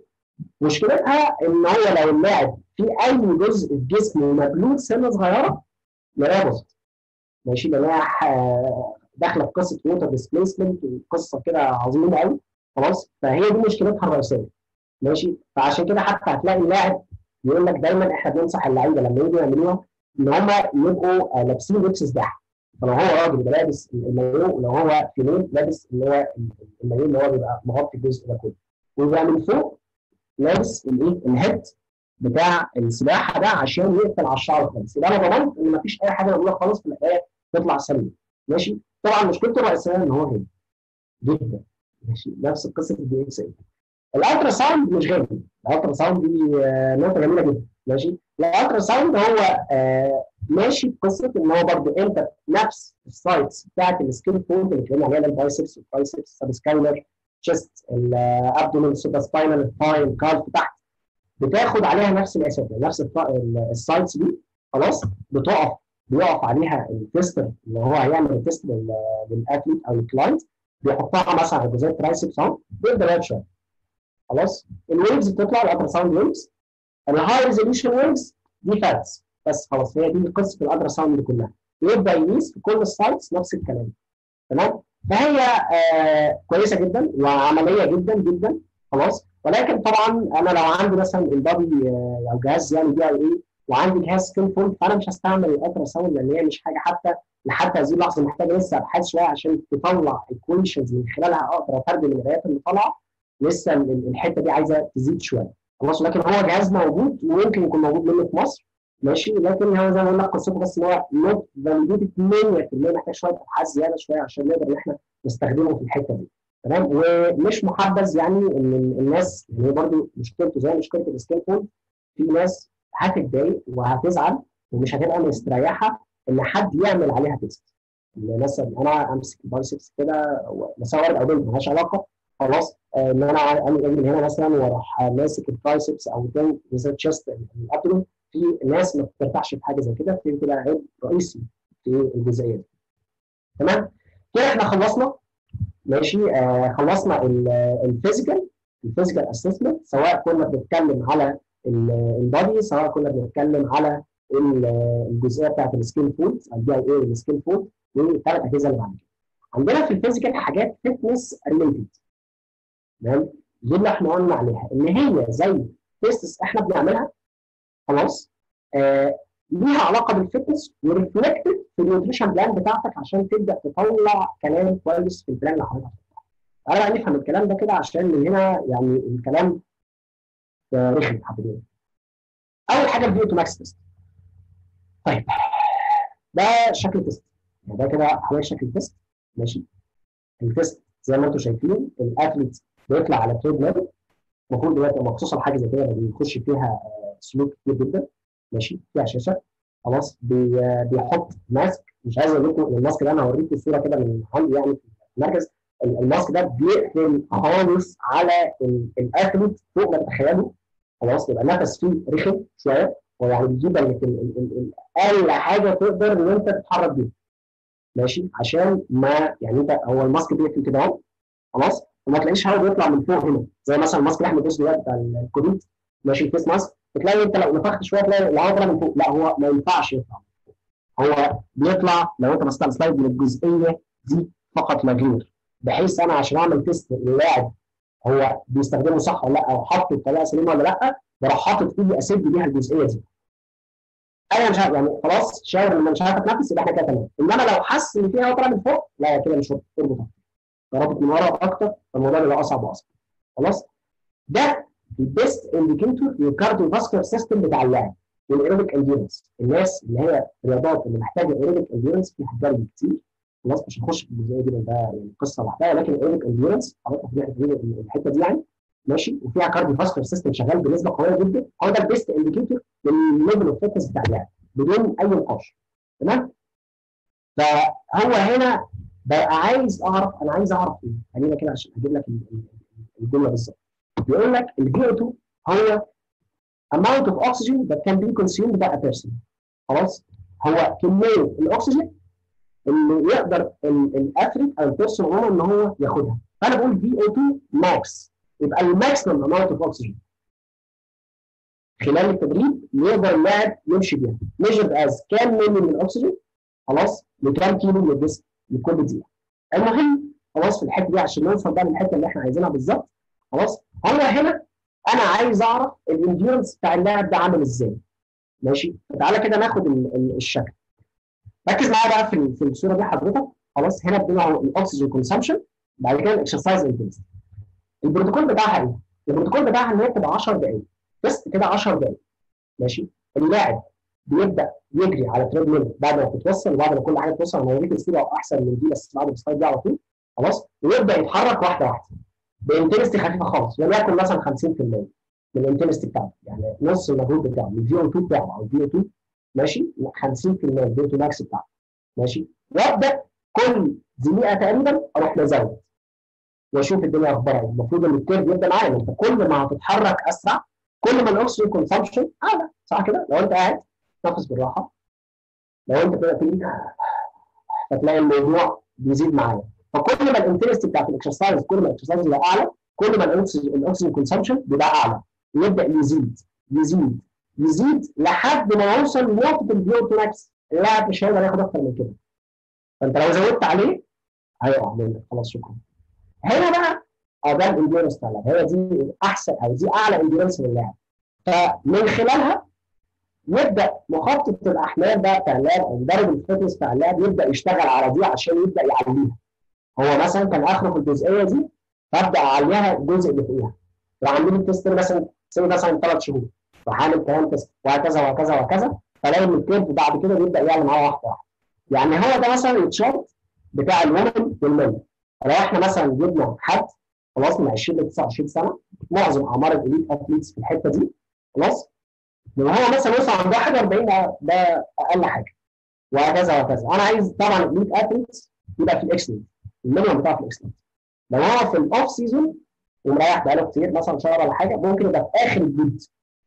مشكلتها ان هو لو اللاعب في اي جزء في جسمه مبلول سنه صغيره نلاقيها باظت ماشي نلاقيها داخله في قصه ووتر ديسبيسمنت وقصه كده عظيمه قوي خلاص فهي دي مشكلتها الرئيسيه ماشي فعشان كده حتى هتلاقي اللاعب يقول لك دايما احنا بننصح اللعيبه لما يجوا يعملوها ان هم يبقوا لابسين لبس سباحه فلو هو راجل يبقى لابس المايو ولو هو فيميل لابس اللي هو المايو اللي هو بيبقى مغطي الجزء ده كله ويبقى من فوق لابس الايه الهيد بتاع السباحه ده عشان يقفل على الشعر خالص يبقى انا ضمنت ان مفيش اي حاجه موجوده خالص في الحكايه تطلع سليمه ماشي طبعا مشكلته الرئيسيه ان هو غالي جدا ماشي نفس قصه الدي اكس اي الالترا ساوند مش غالي الالترا ساوند دي نقطه جميله جدا ماشي الالترا ساوند هو آه ماشي بقصه ان هو برضه انت نفس السايتس بتاعت السكين فولد اللي اتكلمنا عليها البايسبس والبايسبس سب سكايلر تشيست الابدومين سوبر سباينال الثاي الكالف تحت بتاخد عليها نفس الاسف نفس السايتس دي خلاص بتقف بيقف عليها التستر اللي هو هيعمل التست للاثليت او الكلاينت بيحطها مثلا على جزء الترايسبس اهو بيبدا يقعد شويه خلاص الويفز بتطلع الالترا ساوند ويفز الهاي ريزوليوشن ويفز دي فاتس بس خلاص هي دي قصه الالترا ساوند كلها يبدا يقيس في كل السايتس نفس الكلام تمام فهي آه كويسه جدا وعمليه جدا جدا خلاص ولكن طبعا انا لو عندي مثلا البادي آه او جهاز يعني بي اي اي وعندي جهاز سكين فول فانا مش هستعمل الالترا ساوند لان هي مش حاجه حتى لحد هذه اللحظه محتاجه لسه ابحاث شويه عشان تطلع ايكويشنز من خلالها اقدر اترجم القرايات اللي طالعه لسه الحته دي عايزه تزيد شويه خلاص لكن هو جهاز موجود ويمكن يكون موجود منه في مصر ماشي لكن هو زي ما قلنا قصته بس ان هو نوت فاليديتد 100% محتاج شويه ابحاث زياده شويه عشان نقدر ان احنا نستخدمه في الحته دي تمام ومش محبذ يعني ان الناس يعني برضه مشكلته زي مشكله السكين فول في ناس هتتضايق وهتزعل ومش هتبقى مستريحه ان حد يعمل عليها تيست مثلا انا امسك البايسبس كده مساوي او بنت مالهاش علاقه خلاص ان انا اعمل من هنا مثلا واروح ماسك الترايسبس او تشيست الابدومين في ناس ما بترتاحش في حاجه زي كده في كده عيب رئيسي في الجزئيه دي تمام كده احنا خلصنا ماشي آه خلصنا الفيزيكال الفيزيكال اسسمنت سواء كنا بنتكلم على البادي سواء كنا بنتكلم على الجزئيه بتاعت السكين فود البي اي اي والسكين فود والثلاث اجهزه اللي بعد كده عندنا في الفيزيكال حاجات فتنس ريليتد تمام دي اللي احنا قلنا عليها ان هي زي تيستس احنا بنعملها خلاص آه ليها علاقه بالفتنس وريفلكتد في النيوتريشن بلان بتاعتك عشان تبدا تطلع كلام كويس في البلان اللي حضرتك تعالى بقى نفهم الكلام ده كده عشان من هنا يعني الكلام رخم حبتين اول حاجه الفي تو ماكس تيست طيب ده شكل تيست يعني ده كده حوالي شكل تيست ماشي التيست زي ما انتم شايفين الاثليت بيطلع على تريد ميل المفروض دلوقتي مخصوصه لحاجه زي كده بيخش فيها سلوك كتير جدا ماشي فيها شاشه خلاص بي بيحط ماسك مش عايز اقول لكم الماسك ده انا هوريكم الصوره كده من عندي يعني في المركز الماسك ده بيقفل خالص على الاثليت فوق ما تتخيلوا خلاص يبقى النفس فيه رخم شويه ويعني بيجيب لك اقل حاجه تقدر ان انت تتحرك بيها ماشي عشان ما يعني انت هو الماسك بيقفل كده اهو خلاص وما تلاقيش هواء بيطلع من فوق هنا زي مثلا الماسك اللي احنا بنلبسه دلوقتي بتاع الكوفيد ماشي الفيس ماسك بتلاقي انت لو نفخت شويه تلاقي الهواء طالع من فوق لا هو ما ينفعش يطلع هو بيطلع لو انت بصيت على السلايد من الجزئيه دي فقط لا غير بحيث انا عشان اعمل تيست للاعب هو بيستخدمه صح ولا لا او حاطه بطريقه سليمه ولا لا بروح حاطط ايدي اسد بيها الجزئيه دي انا مش عارف يعني خلاص شاور ان مش عارف اتنفس يبقى احنا كده تمام انما لو حس ان في هواء طالع من فوق لا كده مش اربط رابط من ورا اكتر فالموضوع بيبقى اصعب واصعب خلاص ده البيست انديكيتور للكارديو فاسكولار سيستم بتاع اللاعب والايروبيك انديورنس الناس اللي هي الرياضات اللي محتاجه ايروبيك انديورنس في حاجات كتير خلاص مش هنخش في الجزئيه دي لان ده يعني قصه لوحدها لكن الايروبيك انديورنس حضرتك في الحته دي يعني ماشي وفيها كارديو فاسكولار سيستم شغال بنسبه قويه جدا هو ده البيست انديكيتور للليفل اوف فيتنس بتاع اللاعب بدون اي نقاش تمام فهو هنا بقى عايز اعرف انا عايز اعرف ايه خلينا كده عشان اجيب لك الجمله بالظبط بيقول لك الفي او 2 هو amount of oxygen that can be consumed by a person خلاص هو كميه الاكسجين اللي يقدر الاثليت او البيرسون عموما ان هو ياخدها فانا بقول في او 2 ماكس يبقى الماكسيمم اماونت اوف اوكسجين خلال التدريب يقدر اللاعب يمشي بيها measured as كام ملي من الاكسجين خلاص لكام كيلو من الجسم لكل دقيقه المهم خلاص في الحته دي عشان نوصل بقى للحته اللي احنا عايزينها بالظبط خلاص هو هنا انا عايز اعرف الانديورنس بتاع اللاعب ده عامل ازاي ماشي فتعالى كده ناخد الشكل ركز معايا بقى في في الصوره دي حضرتك خلاص هنا ادينا الاكسجين كونسامشن بعد كده الاكسرسايز انتنسيتي البروتوكول بتاعها ايه؟ البروتوكول بتاعها ان هي بتبقى 10 دقائق تيست كده 10 دقائق ماشي اللاعب بيبدا يجري على تريد ميل بعد ما تتوصل وبعد ما كل حاجه توصل انا هوريك السيره احسن من دي بس بعد السلايد دي على طول خلاص ويبدا يتحرك واحده واحده بانتنستي خفيفه خالص وليكن مثلا 50% من الانتنستي بتاعته يعني نص المجهود بتاعه من الفي او 2 بتاعه او الفي او 2 ماشي 50% من الفي او 2 ماكس بتاعته ماشي وابدا كل دقيقه تقريبا اروح مزود واشوف الدنيا اخبارها ايه المفروض ان الكيرف يبدا معايا انت كل ما هتتحرك اسرع كل ما الاكسجين كونسامشن اعلى صح كده لو انت قاعد نفس بالراحه لو انت كده تيجي هتلاقي الموضوع بيزيد معايا فكل ما الانتنستي بتاعت الاكسرسايز كل ما الاكسرسايز يبقى اعلى كل ما الاكسجين كونسامشن بيبقى اعلى ويبدا يزيد يزيد يزيد لحد ما يوصل لنقطه الفي او ماكس اللاعب مش هيقدر ياخد اكتر من كده فانت لو زودت عليه هيقع منك خلاص شكرا هنا بقى اه ده الانديورنس بتاع اللاعب هي دي احسن او دي اعلى انديورنس للاعب فمن خلالها يبدا مخطط الاحمال بقى بتاع اللاعب او مدرب الفتنس بتاع اللاعب يبدا يشتغل على دي عشان يبدا يعليها هو مثلا كان اخره في الجزئيه دي فابدا اعليها الجزء اللي فوقيها وعاملين التست مثلا سنه مثلا ثلاث شهور وعامل كمان تست وهكذا وهكذا وهكذا فلاقي ان الكيرف بعد كده بيبدا يعلى معاه واحده واحده يعني هو ده مثلا التشارت بتاع الومن والمن لو احنا مثلا جبنا حد خلاص من 20 ل 29 سنه معظم اعمار الاليت اثليتس في الحته دي خلاص لو هو مثلا وصل عند 41 ده, ده اقل حاجه وهكذا وهكذا انا عايز طبعا الاليت اثليتس يبقى في الاكسلنت المينيمم بتاعه في الاكسلنت لو هو في الاوف سيزون ومريح بقاله كتير مثلا شهر ولا حاجه ممكن يبقى في اخر الجود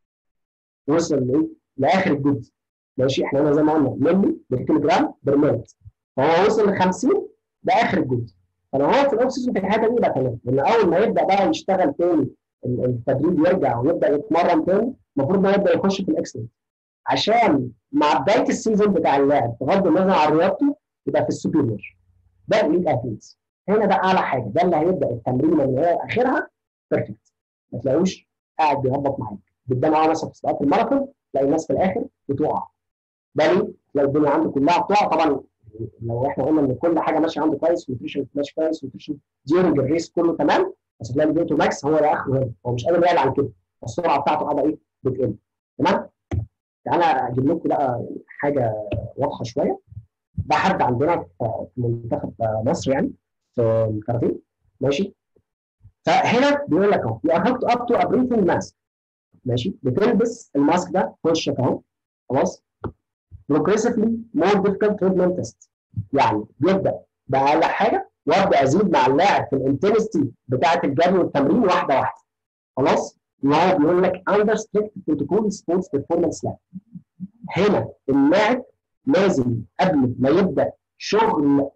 وصل لايه؟ لاخر الجود ماشي احنا هنا زي ما قلنا ملي بالكيلو جرام برميت فهو وصل ل 50 ده اخر الجود فلو هو في الاوف سيزون في الحته دي يبقى تمام لان اول ما يبدا بقى يشتغل تاني التدريب يرجع ويبدا يتمرن تاني المفروض انه يبدا يخش في الاكسلنت عشان مع بدايه السيزون بتاع اللاعب بغض النظر عن رياضته يبقى في السوبيريور ده الاليت اثليتس هنا ده اعلى حاجه ده اللي هيبدا التمرين من هي اخرها بيرفكت ما تلاقوش قاعد بيهبط معاك قدام معاه مثلا في سباقات الماراثون تلاقي الناس في الاخر بتقع ده ليه؟ تلاقي الدنيا عنده كلها بتقع طبعا لو احنا قلنا ان كل حاجه ماشيه عنده كويس ونيوتريشن ماشي كويس ونيوتريشن ديورنج الريس كله تمام بس تلاقي البيوتو ماكس هو ده اخره هنا هو مش قادر يعلى عن كده السرعه بتاعته قاعده ايه؟ بتقل تمام؟ تعالى اجيب لكم بقى حاجه واضحه شويه ده حد عندنا في منتخب مصر يعني في الكاراتيه ماشي فهنا بيقول لك اهو you are hooked up to a breathing mask ماشي بتلبس الماسك ده في وشك اهو خلاص progressively more difficult treatment test يعني بيبدا باقل حاجه وابدا ازيد مع اللاعب في الانتنستي بتاعه الجري والتمرين واحده واحده خلاص ان هو بيقول لك under strict protocol sports performance lab هنا اللاعب لازم قبل ما يبدا شغل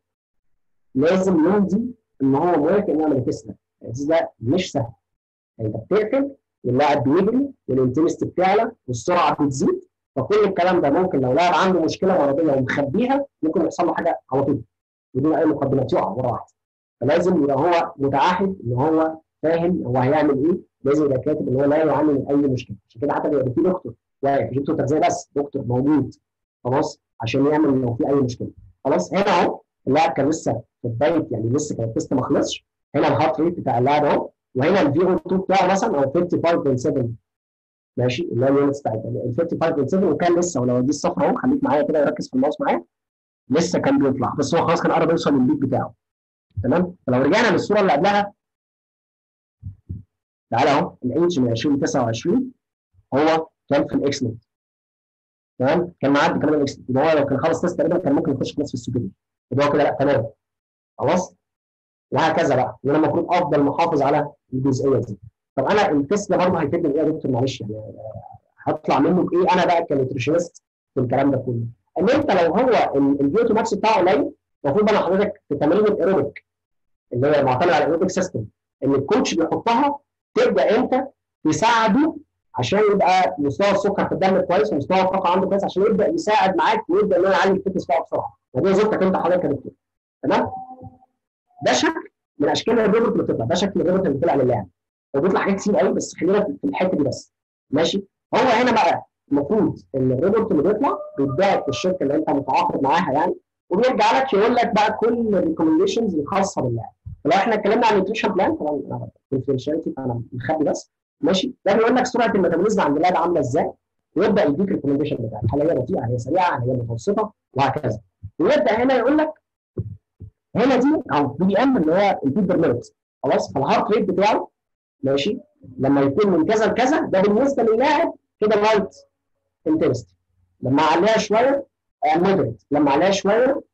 لازم يمضي ان هو موافق انه يعمل التست ده ده مش سهل انت بتقفل واللاعب بيجري والانتنستي بتعلى والسرعه بتزيد فكل الكلام ده ممكن لو لاعب عنده مشكله مرضيه ومخبيها ممكن يحصل له حاجه على طول بدون اي مقدمات يقع مره واحده فلازم يبقى هو متعهد ان هو فاهم هو هيعمل ايه لازم يبقى كاتب ان هو لا يعاني من اي مشكله عشان كده حتى بيبقى في دكتور واقف مش دكتور تغذيه بس دكتور موجود خلاص عشان يعمل لو في اي مشكله خلاص هنا اهو اللاعب كان لسه في بدايه يعني لسه كان التست ما خلصش هنا الهارت ريت بتاع اللاعب اهو وهنا الفي او 2 بتاعه مثلا او 55.7 ماشي اللي هي اليونتس بتاعت ال 55.7 وكان لسه ولو دي الصفر اهو خليك معايا كده وركز في الماوس معايا لسه كان بيطلع بس هو خلاص كان قرب يوصل للبيك بتاعه تمام فلو رجعنا للصوره اللي قبلها تعالى اهو الايدج من 20 ل 29 هو كان في الاكسلنت تمام كان معدي كمان الاكسلنت يبقى هو لو كان خلص تيست تقريبا كان ممكن يخش كلاس في السوبر يبقى هو كده لا تمام خلاص وهكذا بقى وانا المفروض افضل محافظ على الجزئيه دي طب انا التيست ده برضه هيفيدني بايه يا دكتور معلش يعني هطلع منه بايه انا بقى كنيوتريشنست في الكلام ده كله ان انت لو هو البيوتو ماكس بتاعه قليل المفروض انا حضرتك في تمارين الايروبيك اللي هي معتمد على الايروبيك سيستم ان الكوتش بيحطها تبدا انت تساعده عشان يبقى مستوى السكر في الدم كويس ومستوى الطاقه عنده كويس عشان يبدا يساعد معاك ويبدا ان هو يعلي الفتنس بتاعه بسرعه ودي وظيفتك انت حضرتك كدكتور تمام ده شكل من اشكال الريبورت اللي بتطلع ده شكل الريبورت اللي بيطلع للاعب هو بيطلع حاجات كتير قوي بس خلينا في الحته دي بس ماشي هو هنا بقى المفروض ان الريبورت اللي بيطلع بيتباعت في الشركه اللي انت متعاقد معاها يعني وبيرجع لك يقول لك بقى كل الريكومنديشنز الخاصه باللاعب فلو احنا اتكلمنا عن النيوتريشن بلان طبعا كونفدينشاليتي فانا مخبي بس ماشي ده بيقول لك سرعه الميتابوليزم عند اللاعب عامله ازاي ويبدا يديك الريكومنديشن بتاعك هل هي بطيئه هي سريعه هل هي متوسطه وهكذا ويبدا هنا يقول لك هنا دي او بي دي ام اللي هو البيت بير مينت خلاص فالهارت ريت بتاعه ماشي لما يكون من كذا لكذا ده بالنسبه للاعب كده لايت انتنستي لما اعليها شويه مودريت لما اعليها شويه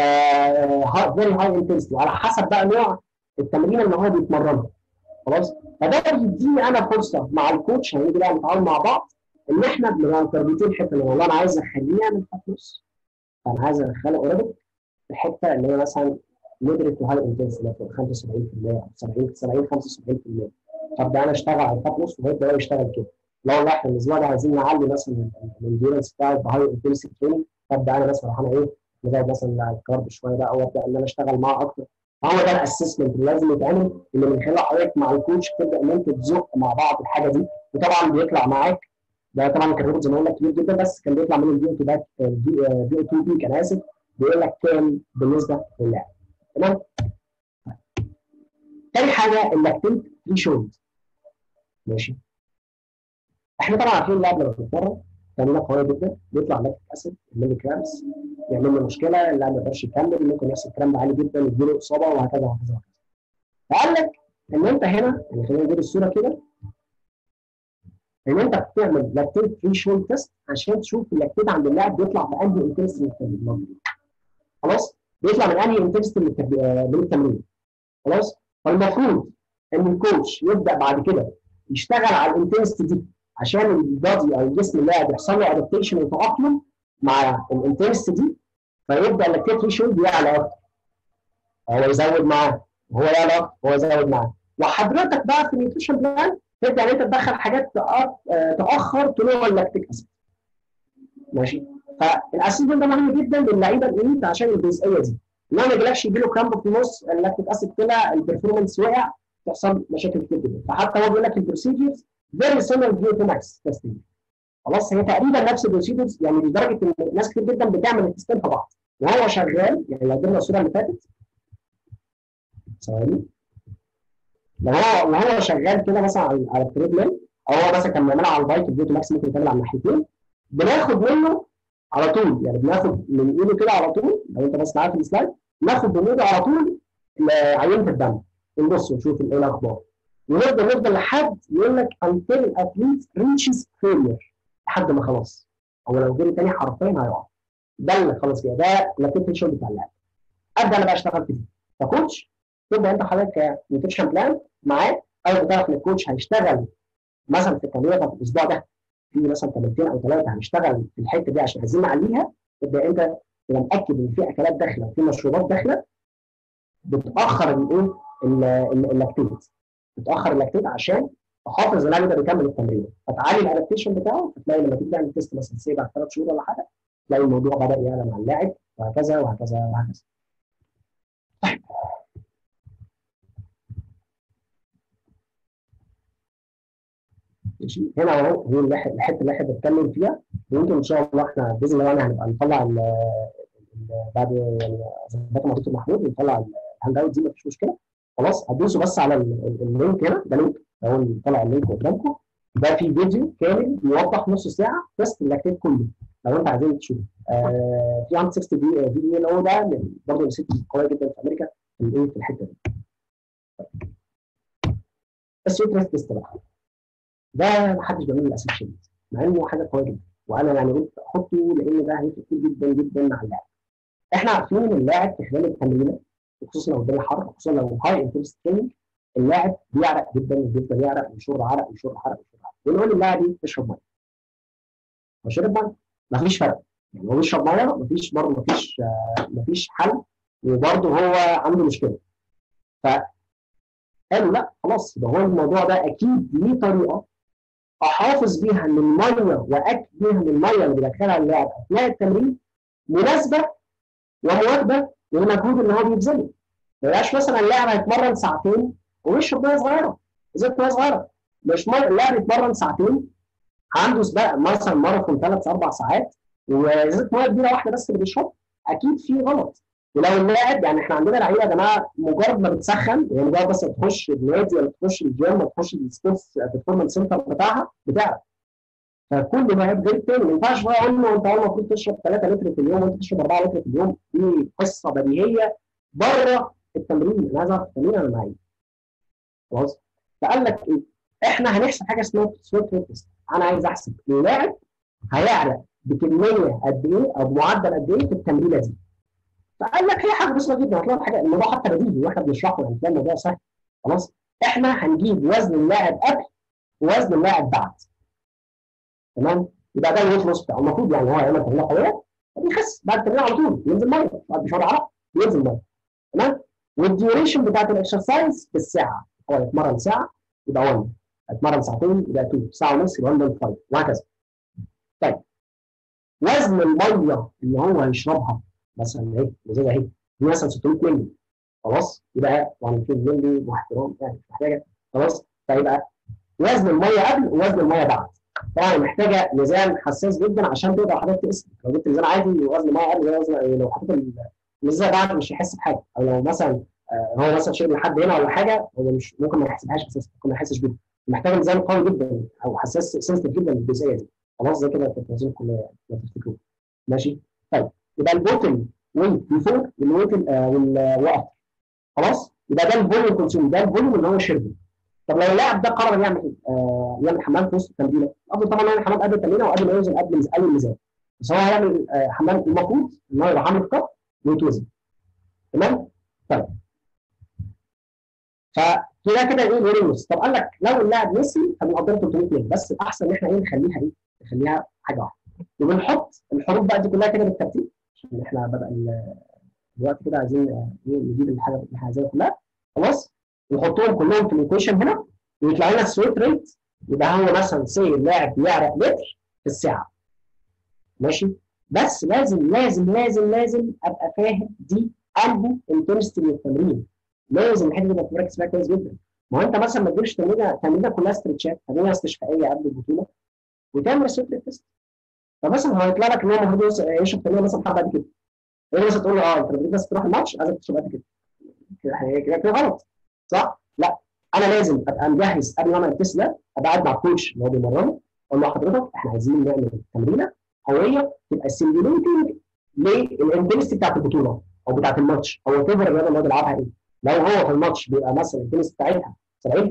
فيري هاي انتنستي على حسب بقى نوع التمرين اللي هو بيتمرنها خلاص فده بيديني انا فرصه مع الكوتش هنيجي بقى نتعاون مع بعض ان احنا بنبقى متربطين حته ان والله انا عايز اخليه يعمل خط نص فانا عايز ادخله اوريدك في الحته اللي هي مثلا مودريت وهاي انتنسي 75% او 70 70 75% طب ده انا اشتغل على الخط نص وهيبدا هو يشتغل كده لو والله احنا الاسبوع ده عايزين نعلي مثلا الانديورنس بتاعي بهاي انتنسي تريننج فابدا انا مثلا اروح انا ايه نزود مثلا الكارب شويه بقى او ابدا ان انا اشتغل معاه اكتر فهو ده الاسسمنت اللي لازم يتعمل اللي من خلال حضرتك مع الكوتش تبدا ان انت تزق مع بعض الحاجه دي وطبعا بيطلع معاك ده طبعا كان ريبورت زي ما قلنا كبير جدا بس كان بيطلع من الفي او 2 الفي او 2 بي كان اسف بيقول لك كام بالنسبه للاعب تمام تاني حاجه اللاكتيت ثريشولد ماشي احنا طبعا عارفين اللاعب لما بيتمرن تمرينه قويه جدا بيطلع لاكتيك اسيد ملي جرامز يعمل له مشكله اللاعب ما يقدرش يكمل ممكن يحصل الكلام ده عالي جدا يجيله اصابه وهكذا وهكذا وهكذا فقال لك ان انت هنا يعني خلينا نجيب الصوره كده ان انت بتعمل لاكتيت ثريشولد تيست عشان تشوف اللاكتيت عند اللاعب بيطلع بانهي انتنسيتي من التمرين خلاص بيطلع من انهي انتنسيتي من التمرين خلاص فالمفروض ان الكوتش يبدا بعد كده يشتغل على الانتنسيتي دي عشان البادي او الجسم اللاعب يحصل له ادابتيشن وتاقلم مع الانتنسيتي دي فيبدا اللاكتيت ثريشولد يعلى اكتر هو يزود معاه وهو يعلى اكتر وهو يزود معاه وحضرتك بقى في النيوتريشن بلان تبدا ان انت تدخل حاجات تاخر طلوع اللاكتيك اسيد ماشي فالاسيد ده مهم جدا للعيبه الاليت عشان الجزئيه دي انما ما يجيلكش يجي له كرامب في النص اللاكتيك اسيد طلع البرفورمانس وقع تحصل مشاكل كتير جدا فحتى هو بيقول لك البروسيدرز فيري سيميلر ديو تو ماكس تيستنج خلاص هي تقريبا نفس البروسيدرز يعني لدرجه ان ناس كتير جدا بتعمل التستين في بعض وهو شغال يعني لو جبنا الصوره اللي فاتت ثواني لو هو وهو شغال كده مثلا على على التريد ميل او هو مثلا كان بيعملها على البايك الفيديو ماكس ممكن يتعمل على الناحيتين بناخد منه على طول يعني بناخد من ايده كده على طول لو انت بس معايا في السلايد ناخد من ايده على طول عينه الدم نبص ونشوف ايه الاخبار ونفضل نفضل لحد يقول لك until athlete reaches failure لحد ما خلاص او لو جري تاني حرفيا هيقع ده اللي خلاص كده ده النيوتريشن بتاع اللاعب ابدا انا بقى اشتغل فيه ككوتش تبدا انت حضرتك كنيوتريشن بلان معاه او بتعرف ان الكوتش هيشتغل مثلا في التمرين بتاعت الاسبوع ده في مثلا تمرينتين او ثلاثه هنشتغل في الحته دي عشان عايزين نعليها تبدا انت تبقى متاكد ان في اكلات داخله وفي مشروبات داخله بتاخر الايه اللاكتيت بتاخر اللاكتيت عشان تحافظ اللاعب يقدر يكمل التمرين فتعلي الادابتيشن بتاعه فتلاقي لما تيجي تعمل تيست مثلا سي بعد ثلاث شهور ولا حاجه تلاقي الموضوع بدا يعلى مع اللاعب وهكذا وهكذا وهكذا. طيب ماشي هنا اهو هي الحته اللي احنا بنتكلم فيها ويمكن ان شاء الله احنا باذن الله يعني هنبقى نطلع بعد يعني ظبطنا مع دكتور محمود ونطلع الهاند اوت دي مفيش مشكله خلاص هتدوسوا بس على اللينك هنا ده لينك اهو طلع اللينك قدامكم ده في فيديو كامل بيوضح نص ساعه تيست اللاكتيت كله لو انت عايزين تشوف آه في 160 دي في دي ال او ده من- برضه من ست قويه جدا في امريكا في الايه في الحته دي السويت ريست تيست بقى ده محدش بيعمله للاسف الشديد مع انه حاجه قويه جدا وانا يعني قلت احطه لان ده هيفرق كتير جدا جدا مع اللاعب احنا عارفين ان اللاعب في خلال التمرين خصوصا لو الدنيا حر خصوصا لو هاي انتنس تريننج اللاعب بيعرق جدا وبيفضل يعرق ويشر عرق ويشر عرق ويشر عرق بنقول للاعب ايه اشرب ميه هو شرب ميه مفيش فرق يعني هو بيشرب ميه مفيش برضه مفيش آه مفيش حل وبرضه هو عنده مشكله فقالوا لا خلاص يبقى هو الموضوع ده اكيد ليه طريقه احافظ بيها ان الميه واكد بيها ان الميه اللي بيدخلها اللاعب اثناء التمرين مناسبه ومواكبه للمجهود اللي هو بيبذله ما يبقاش مثلا اللاعب هيتمرن ساعتين ويشرب ميه صغيره ازازه ميه صغيره مش مر... اللاعب يتمرن ساعتين عنده سباق مثلا ماراثون ثلاث اربع ساعات وازازه ميه كبيره واحده بس اللي بيشرب اكيد في غلط ولو اللاعب يعني احنا عندنا لعيبه يا جماعه مجرد ما بتسخن يعني مجرد بس تخش النادي ولا تخش الجيم ولا تخش السبورتس بيرفورمانس سنتر بتاعها بتعرف فكل لاعب غير التاني ما ينفعش بقى اقول له انت اول المفروض تشرب 3 لتر في اليوم وانت تشرب 4 لتر في اليوم دي قصه بديهيه بره التمرين انا عايز اعرف التمرين انا معايا خلاص فقال لك ايه احنا هنحسب حاجه اسمها سويت ريت تيست انا عايز احسب اللاعب هيعرق بكميه قد ايه او بمعدل قد ايه في التمرينه دي فقال لك هي حاجه بسيطه جدا هتلاقي حاجه الموضوع حتى بديهي واحنا بنشرحه يعني تلاقي الموضوع سهل خلاص احنا هنجيب وزن اللاعب قبل ووزن اللاعب بعد تمام يبقى ده الويت لوس بتاعه المفروض يعني هو يعمل تمرين قويه بيخس بعد التمرين على طول ينزل ميه بعد شهر عرق ينزل ميه تمام والديوريشن بتاعت الاكسرسايز بالساعه هو يتمرن ساعه يبقى 1 يتمرن ساعتين يبقى 2 ساعه ونص يبقى 1.5 وهكذا طيب وزن الميه اللي هو هيشربها مثلا اهي الازازه اهي دي مثلا 600 مللي خلاص يبقى 200 مللي واحترام يعني مش محتاجه خلاص فيبقى وزن الميه قبل ووزن الميه بعد طبعا محتاجه ميزان حساس جدا عشان تقدر حضرتك تقيس لو جبت ميزان عادي وزن ميه قبل وزن لو حطيت الميزان بعد مش هيحس بحاجه او لو مثلا آه هو مثلا شرب لحد هنا ولا حاجه هو مش ممكن ما يحسبهاش اساسا ممكن ما يحسش بيها محتاج ميزان قوي جدا او حساس سنسيتيف جدا للجزئيه دي خلاص زي كده في التنظيم الكليه لو تفتكروا ماشي طيب يبقى البوتل ويت بيفور والويت وافتر خلاص يبقى ده الفوليوم كونسيوم ده الفوليوم اللي هو شربه طب لو اللاعب ده قرر يعمل آه يعمل حمام في وسط التمرين افضل طبعا يعمل حمام قبل التمرين وقبل ما يوزن قبل قبل الميزان بس هو هيعمل آه حمام المفروض ان هو يبقى عامل كاب ويتوزن تمام طيب فكده كده ايه الورينوس طب قال لك لو اللاعب نسي فبنقدر 300 مللي بس الاحسن ان احنا ايه نخليها ايه نخليها حاجه واحده وبنحط الحروف بقى دي كلها كده بالترتيب عشان احنا بدا الوقت كده عايزين ايه نجيب الحاجه اللي احنا عايزينها كلها خلاص نحطهم كلهم في الايكويشن هنا ويطلع لنا السويت ريت يبقى هو مثلا سي اللاعب بيعرق لتر في الساعه ماشي بس لازم لازم لازم لازم ابقى فاهم دي انهي انتنستي من التمرين لازم الحته دي تبقى مركز فيها كويس جدا ما هو انت مثلا ما تجيبش تمرينه تمرينه كلها استرتشات تمرينه استشفائيه قبل البطوله وتعمل السويت ريت تيست فمثلا هو هيطلع لك ان هو المفروض يشرب تمرينه مثلا حبه قد كده ايه مثلا تقول له اه انت لما بس تروح الماتش عايزك تشرب قد كده كده كده غلط صح؟ لا انا لازم ابقى مجهز قبل ما اعمل التيست ده ابقى قاعد مع الكوتش اللي هو بيمرنه اقول له حضرتك احنا عايزين نعمل تمرينه قويه تبقى سيميوليتنج للانتنستي بتاعت البطوله او بتاعت الماتش او وات ايفر الرياضه اللي هو بيلعبها ايه لو هو في الماتش بيبقى مثلا الانتنستي بتاعتها 70% 75% 80% 85%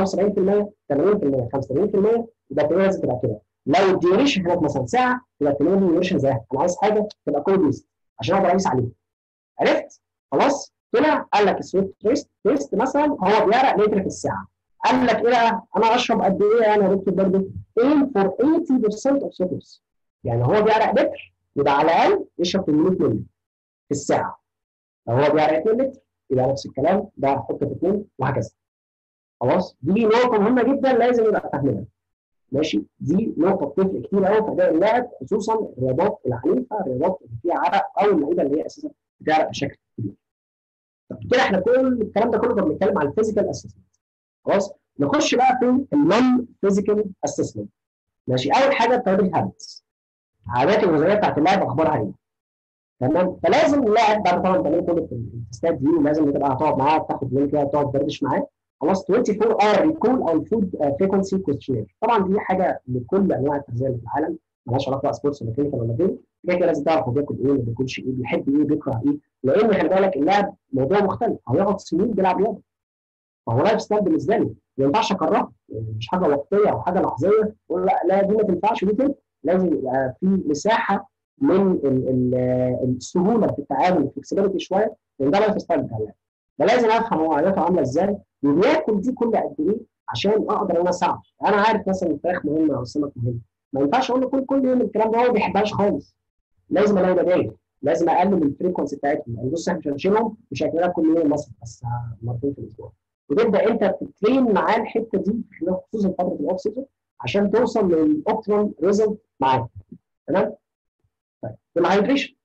يبقى التمرين لازم تبقى كده لو الديوريشن هناك مثلا ساعه يبقى التمرين الديوريشن زيها انا عايز حاجه تبقى كويس عشان اقدر اقيس عليها عرفت خلاص طلع قال لك السويت تيست تيست مثلا هو بيعرق لتر في الساعه قال لك ايه بقى انا اشرب قد ايه انا يا دكتور برضه aim for 80% of sugars يعني هو بيعرق لتر يبقى على الاقل يشرب 800 مللي في الساعه لو هو بيعرق 2 لتر يبقى نفس الكلام ده حطه في 2 وهكذا خلاص دي نقطه مهمه جدا لازم يبقى فاهمينها ماشي دي نقطه بتفرق كتير قوي في اداء اللاعب خصوصا الرياضات العنيفه الرياضات اللي فيها عرق او اللعيبه اللي هي اساسا بتعرق بشكل كبير طب كده احنا كل الكلام ده كله بنتكلم عن الفيزيكال اسسمنت خلاص نخش بقى في النون فيزيكال اسسمنت ماشي اول حاجه التدريب هابتس العادات الغذائيه بتاعت اللاعب اخبارها ايه تمام فلازم اللاعب بعد طبعا تعمل كل التستات دي ولازم تبقى هتقعد معاه تاخد يوم كده تقعد تدردش معاه خلاص 24 اور ريكول او الفود فريكونسي كويستشنير طبعا دي حاجه لكل انواع التغذيه اللي في العالم مالهاش علاقه بقى سبورتس ولا كلينيكال ولا غيره كده كده لازم تعرف هو بياكل ايه ما بياكلش ايه بيحب ايه بيكره ايه لان خلي بالك اللعب موضوع مختلف هو يقعد سنين بيلعب رياضه فهو لايف ستايل بالنسبه لي ما ينفعش اكرهها يعني مش حاجه وقتيه او حاجه لحظيه تقول لا لا دي ما تنفعش ودي تنفع لازم يبقى في مساحه من ال ال السهوله في التعامل الفلكسبيتي شويه لان ده لايف ستايل بتاع اللعب فلازم افهم هو عادته عامله ازاي وبياكل دي كل قد ايه عشان اقدر انا اساعده انا عارف مثلا الفراخ مهمه او السمك مهم ما ينفعش اقول له كل كل يوم الكلام ده هو ما بيحبهاش خالص لازم الاقي بدايل لازم اقلل الفريكونسي بتاعتهم يعني بص احنا مش هنشيلهم مش هناكلها كل يوم مثلا بس مرتين في الاسبوع وتبدا انت تترين معاه الحته دي خلال خصوصا فتره الاوف سيزون عشان توصل للاوبتيمال ريزلت معاه تمام؟ طيب الهايدريشن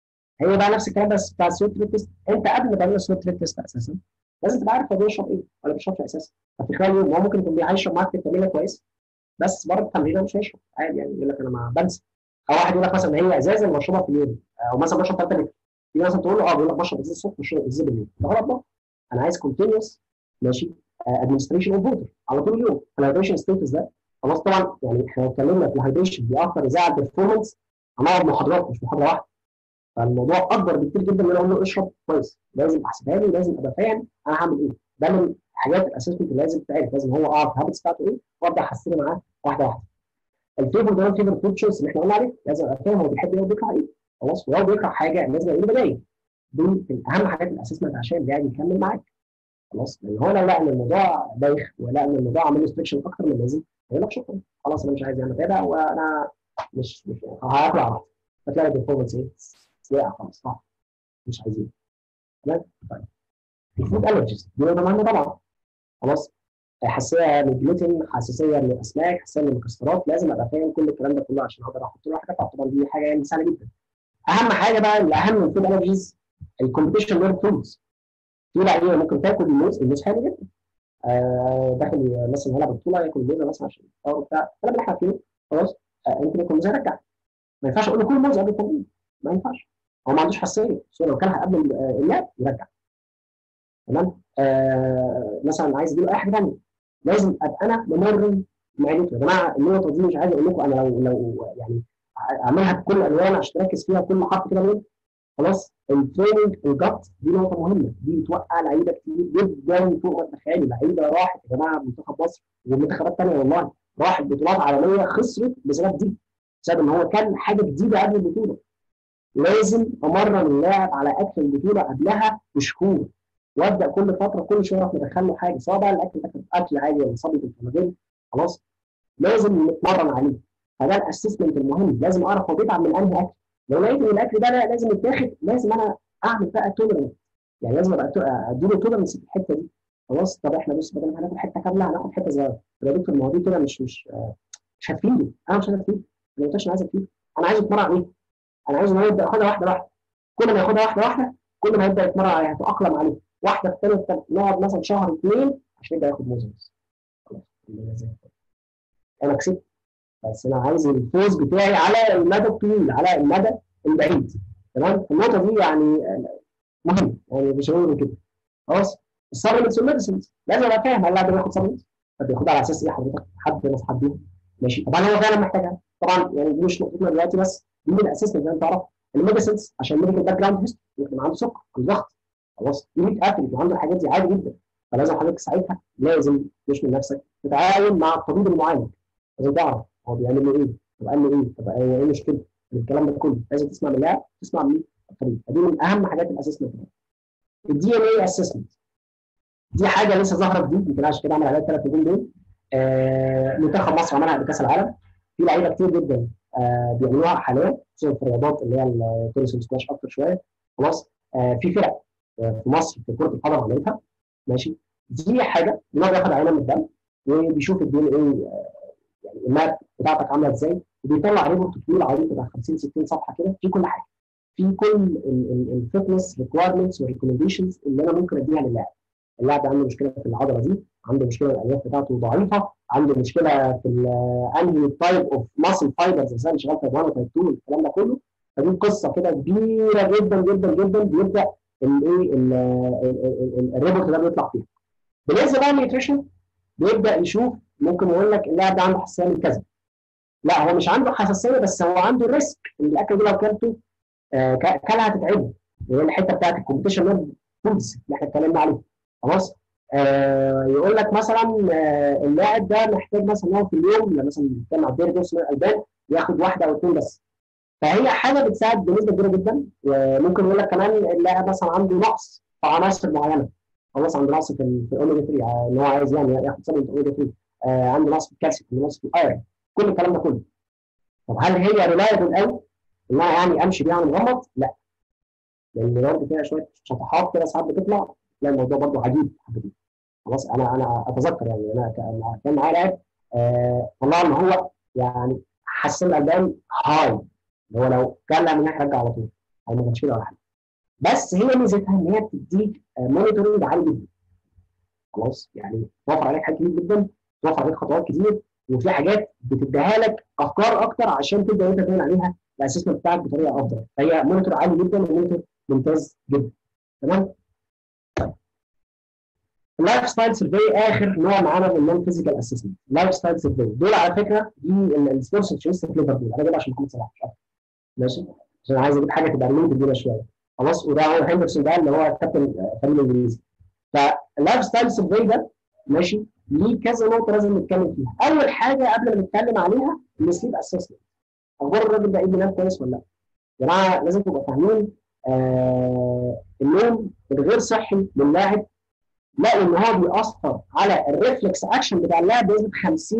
هي بقى نفس الكلام بس بتاع السويت تريت تيست انت قبل ما تعمل السويت تريت تيست اساسا لازم تبقى عارف هو بيشرب ايه ولا ما بيشربش اساسا ففي خلال يوم هو ممكن يكون هيشرب معاك في التمرينه كويس بس برضه التمرينه مش هيشرب عادي يعني يقول لك انا ما بنسى او واحد يقول لك مثلا هي ازازه اللي بشربها في اليوم او مثلا بشرب 3 لتر في مثلا تقول له اه بيقول لك بشرب ازازه الصبح بشرب ازازه بالليل ده غلط بقى انا عايز كونتينوس ماشي ادمنستريشن اوف ووتر على طول اليوم الهيدريشن ستيتس ده خلاص طبعا يعني احنا اتكلمنا في الهيدريشن بيأثر ازاي على البرفورمانس هنقعد محاضرات مش محاضره واحده فالموضوع اكبر بكتير جدا من انا اقول له اشرب كويس لازم احسبها له لازم ابقى فاهم انا هعمل ايه ده من الحاجات الاساسيه اللي لازم تعرف لازم هو اعرف الهابتس بتاعته ايه وابدا احسنه معاه واحده واحده الفيفر ده الفيفر فود تشويس اللي احنا قلنا عليه لازم ابقى فاهم هو بيحب ايه وبيكره ايه خلاص ولو بيكره حاجه لازم اقول له بدايل دي من اهم حاجات الاسسمنت عشان اللاعب يكمل معاك خلاص لان هو لو لقى ان الموضوع بايخ ولقى ان الموضوع عامل ريستريكشن اكتر من اللازم هيقول لك شكرا خلاص انا مش عايز اعمل كده وانا مش مش هاكل على بعض فتلاقي البرفورمانس ايه؟ وقع خلاص صح مش عايزين تمام طيب الفود الرجيز دي نقطه مهمه طبعا خلاص حساسيه للجلوتين حساسيه للاسماك حساسيه للمكسرات لازم ابقى فاهم كل الكلام ده كله عشان اقدر احط له حاجه طبعا دي حاجه يعني سهله جدا اهم حاجه بقى الاهم من الفود الرجيز الكومبيتيشن وير فودز في لعيبه ممكن تاكل الموز الموز حلو جدا آه داخل مثلا هيلعب بطوله ياكل موزه مثلا عشان او بتاع الكلام اللي احنا عارفينه خلاص آه يمكن يكون موز هيرجع ما ينفعش اقول له كل موز قبل التمرين ما ينفعش هو ما عندوش حساسيه بس لو كلها قبل اللعب يرجع تمام آه مثلا عايز اديله اي حاجه ثانيه لازم ابقى انا ممرن معدته يا جماعه النقطه دي مش عايز اقول لكم انا لو لو يعني اعملها بكل الوان عشان تركز فيها كل حرف كده منه خلاص التريننج الجت دي نقطه مهمه دي بتوقع لعيبه كتير جدا فوق ما تتخيلوا لعيبه راحت يا جماعه منتخب مصر ومنتخبات ثانيه والله راحت بطولات عالميه خسرت بسبب دي بسبب ان هو كان حاجه جديده قبل البطوله لازم امرن اللاعب على اكل البطوله قبلها بشهور وابدا كل فتره كل شويه اروح مدخل له حاجه سواء بقى الاكل ده اكل عادي ولا صبي الفلاجين خلاص لازم نتمرن عليه فده الاسسمنت المهم لازم اعرف هو بيتعب من انهي اكل لو لقيت ان الاكل ده لا لازم يتاخد لازم انا اعمل بقى تولرنس يعني لازم ابقى اديله تولرنس في الحته دي خلاص طب احنا بص بدل ما هناخد حته كامله هناخد حته صغيره يا دكتور ما هو دي كده مش مش مش هتفيده انا مش هتفيده ما قلتش انا عايز افيده انا عايز اتمرن عليه انا عايز ان هو يبدا ياخدها واحده واحده كل ما ياخدها واحده واحده كل ما يبدا يتمرن عليها يتاقلم عليه واحده في الثالث نقعد مثلا شهر اثنين عشان يبدا ياخد موزنس خلاص انا كسبت بس انا عايز الفوز بتاعي على المدى الطويل على المدى البعيد تمام النقطه دي يعني مهمه يعني مش هقول كده خلاص السبلمنتس والميديسنز لازم ابقى فاهم هل اللاعب بياخد سبلمنتس طب بياخدها على اساس ايه حضرتك حد نصحك بيها ماشي طبعا هو فعلا محتاجها طبعا يعني دي مش نقطتنا دلوقتي بس دي من الاساسيات زي ما تعرف الميديسنز عشان الميديكال باك جراوند هيستوري يمكن عنده سكر عنده ضغط خلاص دي متقفل وعنده الحاجات دي عادي جدا فلازم حضرتك ساعتها لازم تشمل نفسك تتعاون مع الطبيب المعالج لازم تعرف هو بيعمل له ايه طب قال له ايه طب ايه مشكلته الكلام ده كله لازم تسمع من اللاعب تسمع من الطبيب فدي من اهم حاجات الاسسمنت الدي ان اي اسسمنت دي حاجه لسه ظاهره جديد يمكن عشان كده عمل عليها الثلاث نجوم دول آه منتخب مصر عملها قبل كاس العالم في لعيبه كتير جدا آه بيعملوها حاليا خصوصا في الرياضات اللي هي التنس والسكواش اكتر شويه خلاص آه في فرق في مصر في كره القدم عملتها ماشي دي حاجه ان هو بياخد عينه من الدم وبيشوف الدي ان اي يعني الماب بتاعتك عامله ازاي وبيطلع ريبورت طويل عريض بتاع 50 60 صفحه كده في كل حاجه في كل الفتنس ريكوايرمنتس والريكومنديشنز اللي انا ممكن اديها للاعب اللاعب عنده مشكله في العضله دي عنده مشكله الالياف بتاعته ضعيفه عنده مشكله في انهي تايب اوف ماسل فايبرز زي شغال تايب 1 وتايب 2 الكلام ده كله فدي قصه كده كبيره جدا جدا جدا بيبدا الايه الريبورت ده بيطلع فيها بالنسبه بقى للنيوتريشن بيبدا يشوف ممكن يقول لك اللاعب ده عنده حساسيه من كذا لا هو مش عنده حساسيه بس هو عنده ريسك ان الاكل ده لو كلته آه كلها هتتعبه اللي هي الحته بتاعت الكومبيتيشن فودز اللي احنا اتكلمنا عليه خلاص آه يقول لك مثلا آه اللاعب ده محتاج مثلا هو في اليوم لما مثلا بيتكلم على الديري دوس من الالبان ياخد واحده او اثنين بس فهي حاجه بتساعد بنسبه كبيره جدا وممكن يقول لك كمان اللاعب مثلا عنده نقص في عناصر معينه خلاص عنده نقص في في الاوميجا 3 ان هو عايز يعني ياخد سبب اوميجا 3 آه عنده نقص في الكالسيوم عنده نقص في الايرون كل الكلام ده كله طب هل هي ريلايبل قوي ان انا يعني امشي بيها مغمض؟ لا لان برضه فيها شويه شطحات كده ساعات بتطلع تلاقي الموضوع برضه عجيب حبتين خلاص انا انا اتذكر يعني انا كان معايا لاعب آه والله ان هو يعني حسن الالبان هاي اللي هو لو كان من ناحيه رجع على طول او ما كانش كده ولا حاجه بس هي ميزتها ان هي بتديك مونيتورنج عالي جدا خلاص يعني توفر عليك حاجات كتير جدا توفر عليك خطوات كتير وفي حاجات بتديها لك افكار اكتر عشان تبدا انت تعمل عليها الاسسمنت بتاعك بطريقه افضل فهي مونيتور عالي جدا ومونيتور ممتاز جدا تمام طيب اللايف ستايل سيرفي اخر نوع معانا من النون فيزيكال اسسمنت اللايف ستايل سيرفي دول على فكره دي السبورتس تشيست في ليفربول انا جايبها عشان محمد صلاح مش اكتر ماشي عشان عايز اجيب حاجه تبقى ريليتد بينا شويه خلاص وده هو هندرسون ده اللي هو كابتن الفريق الانجليزي فاللايف ستايل سيرفي ده ماشي ليه كذا نقطه لازم نتكلم فيها اول حاجه قبل ما نتكلم عليها السليب اسسمنت اخبار الراجل ده ايه بينام كويس ولا لا يا جماعه لازم تبقوا فاهمين آه النوم الغير صحي للاعب لا ان هو بيأثر على الريفلكس اكشن بتاع اللاعب بنسبه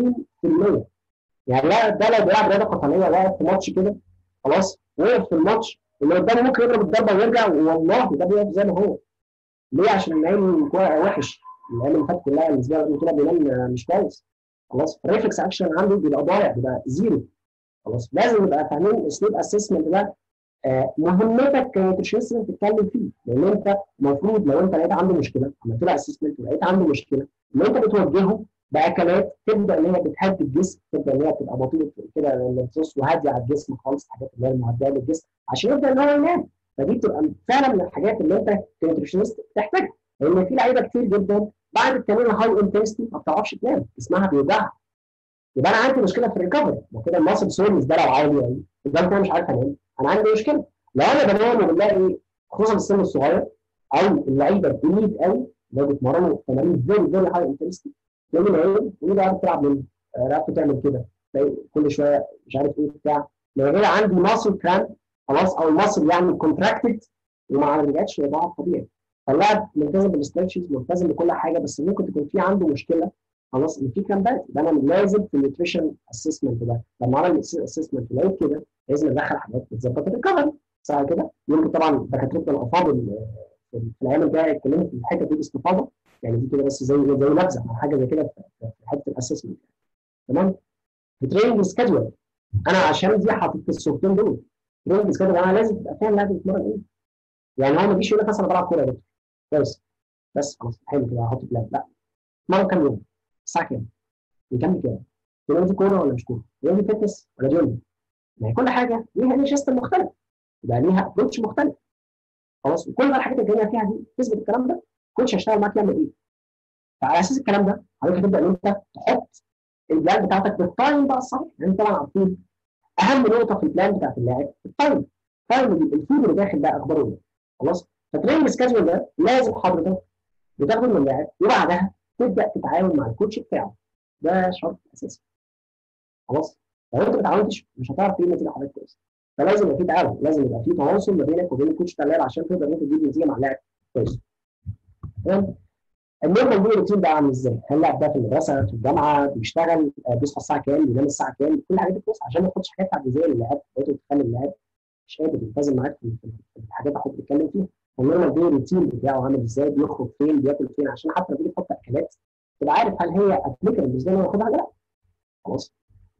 50% يعني اللاعب ده لو بيلعب رياضه قتاليه واقف في ماتش كده خلاص وقف في الماتش اللي قدامه ممكن يضرب الضربه ويرجع والله ده بيقف زي ما هو ليه عشان النايم وحش الايام اللي فاتت كلها بالنسبه لي طلع بينام مش كويس خلاص الريفلكس اكشن عنده بيبقى ضايع بيبقى زيرو خلاص لازم نبقى فاهمين السليب اسسمنت ده آه مهمتك كنيوتريشنست تتكلم فيه لان انت المفروض لو انت لقيت عنده مشكله عملت له اسسمنت ولقيت عنده مشكله ان انت بتوجهه باكلات تبدا ان هي بتهدي الجسم تبدا ان هي تبقى بطيئه كده الامتصاص وهاديه على الجسم خالص الحاجات اللي هي المهدئه للجسم عشان يبدا ان هو ينام فدي بتبقى فعلا من الحاجات اللي انت كنيوتريشنست تحتاجها لان في لعيبه كتير جدا بعد التمرين هاي انتنستي ما بتعرفش تنام جسمها بيوجعها يبقى انا عندي مشكله في الريكفري ما كده الماسل سوريز ده لو عالي قوي يبقى انا مش عارف انام انا عندي مشكله لو انا بنام وبنلاقي خصوصا السن الصغير او اللعيبه الجديد قوي اللي بيتمرنوا تمارين فيري فيري هاي انتنستي تلاقي نايم ويجي قاعد بتلعب من رقبته تعمل كده تلاقي كل شويه مش عارف ايه بتاع لو كده عندي ماسل كرامب خلاص او الماسل يعني كونتراكتد وما رجعتش لوضعها الطبيعي فاللاعب ملتزم بالستريتشز ملتزم بكل حاجه بس ممكن تكون في عنده مشكله خلاص ان في كامبات يبقى انا لازم في النيوتريشن اسسمنت ده لما اعمل اسسمنت لقيت كده لازم ادخل حاجات بتظبط الريكفري صح كده؟ يمكن طبعا دكاترتنا الافاضل في الايام الجايه اتكلموا في الحته دي باستفاضه يعني دي كده بس زي زي نبذه او حاجه زي كده في حته الاسسمنت تمام؟ في تريننج سكادول انا عشان دي حاطط الصورتين دول تريننج سكادول انا لازم تبقى فاهم لاعب بيتمرن ايه يعني هو ما يجيش يقول لك مثلا بلعب كوره يا دكتور كويس بس خلاص حلو كده هحط بلان لا اتمرن كام يوم الساعه كام نكمل كام اليوم دي كوره ولا مش كوره اليوم دي فتنس ولا جيم ما هي كل حاجه ليها ليها سيستم مختلف يبقى ليها ابروتش مختلف خلاص وكل بقى الحاجات اللي جايه فيها دي تثبت الكلام ده كوتش هيشتغل معاك يعمل ايه فعلى اساس الكلام ده حضرتك هتبدا ان انت تحط البلان بتاعتك بالتايم بقى الصح يعني طبعا عارفين اهم نقطه في البلان بتاعت اللاعب التايم التايم الفود اللي داخل ده اخباره ايه خلاص فتريننج سكادجول ده لازم حضرتك بتاخده من اللاعب وبعدها تبدا تتعامل مع الكوتش بتاعه ده شرط اساسي خلاص لو انت ما اتعاونتش مش هتعرف تجيب نتيجه حضرتك كويسه فلازم يبقى في تعاون لازم يبقى في تواصل ما بينك وبين الكوتش بتاع اللاعب عشان تقدر انت تجيب نتيجه مع اللاعب كويس تمام النورمال دي روتين بقى عامل ازاي؟ هل اللاعب ده في المدرسه في الجامعه بيشتغل بيصحى الساعه كام؟ بينام الساعه كام؟ كل الحاجات دي كويسه عشان ما تحطش حاجات تعجيزيه للاعب تخلي اللاعب مش قادر يلتزم معاك في الحاجات اللي حضرتك بتتكلم فيها النورمال دي الروتين بتاعه عامل ازاي بيخرج فين بياكل فين عشان حتى لما تيجي تحط اكلات تبقى عارف هل هي ابليكابل بالنسبه لي واخدها ولا لا خلاص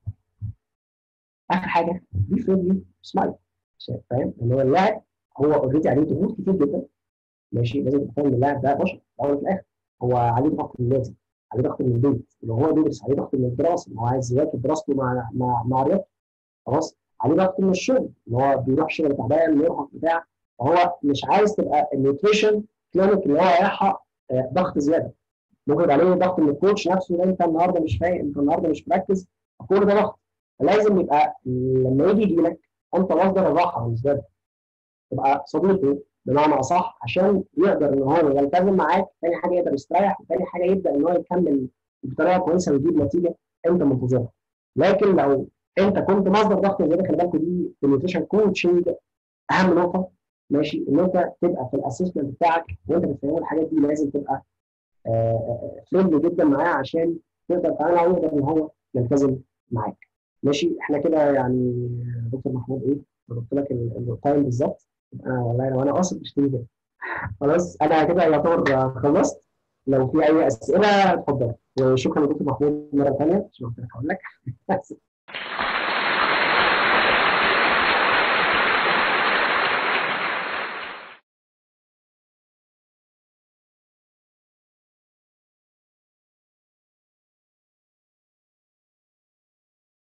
اخر حاجه بي فريندلي سمايل فاهم ان هو اللاعب هو اوريدي عليه ضغوط كتير جدا ماشي لازم تفهم ان اللاعب ده بشر في الاول وفي الاخر هو عليه ضغط من النادي عليه ضغط من البيت اللي هو بيدرس عليه ضغط من الدراسه هو عايز يواكب دراسته مع مع مع رياضته خلاص عليه ضغط من الشغل اللي هو بيروح شغل تعبان يرهق بتاع فهو مش عايز تبقى النيوتريشن كلينيك اللي هو رايحه ضغط زياده ممكن يبقى عليه ضغط من الكوتش نفسه ده انت النهارده مش فايق انت النهارده مش مركز كل ده ضغط فلازم يبقى لما يجي يجي لك انت مصدر الراحه بالنسبه له تبقى صديقه بمعنى اصح عشان يقدر ان هو يلتزم معاك ثاني حاجه يقدر يستريح وثاني حاجه يبدا ان هو يكمل بطريقه كويسه ويجيب نتيجه انت منتظرها لكن لو انت كنت مصدر ضغط زياده خلي بالكوا دي في النيوتريشن كوتشنج اهم نقطه ماشي ان انت تبقى في الاسسمنت بتاعك وانت بتفهمه الحاجات دي لازم تبقى فريندلي جدا معاه عشان تقدر تعمل معاه ويقدر ان هو يلتزم معاك ماشي احنا كده يعني دكتور محمود ايه ضربت لك التايم بالظبط انا والله لو انا قاصد اشتري كده خلاص انا كده يعتبر خلصت لو في اي اسئله اتفضل وشكرا لدكتور محمود مره ثانيه عشان هقول لك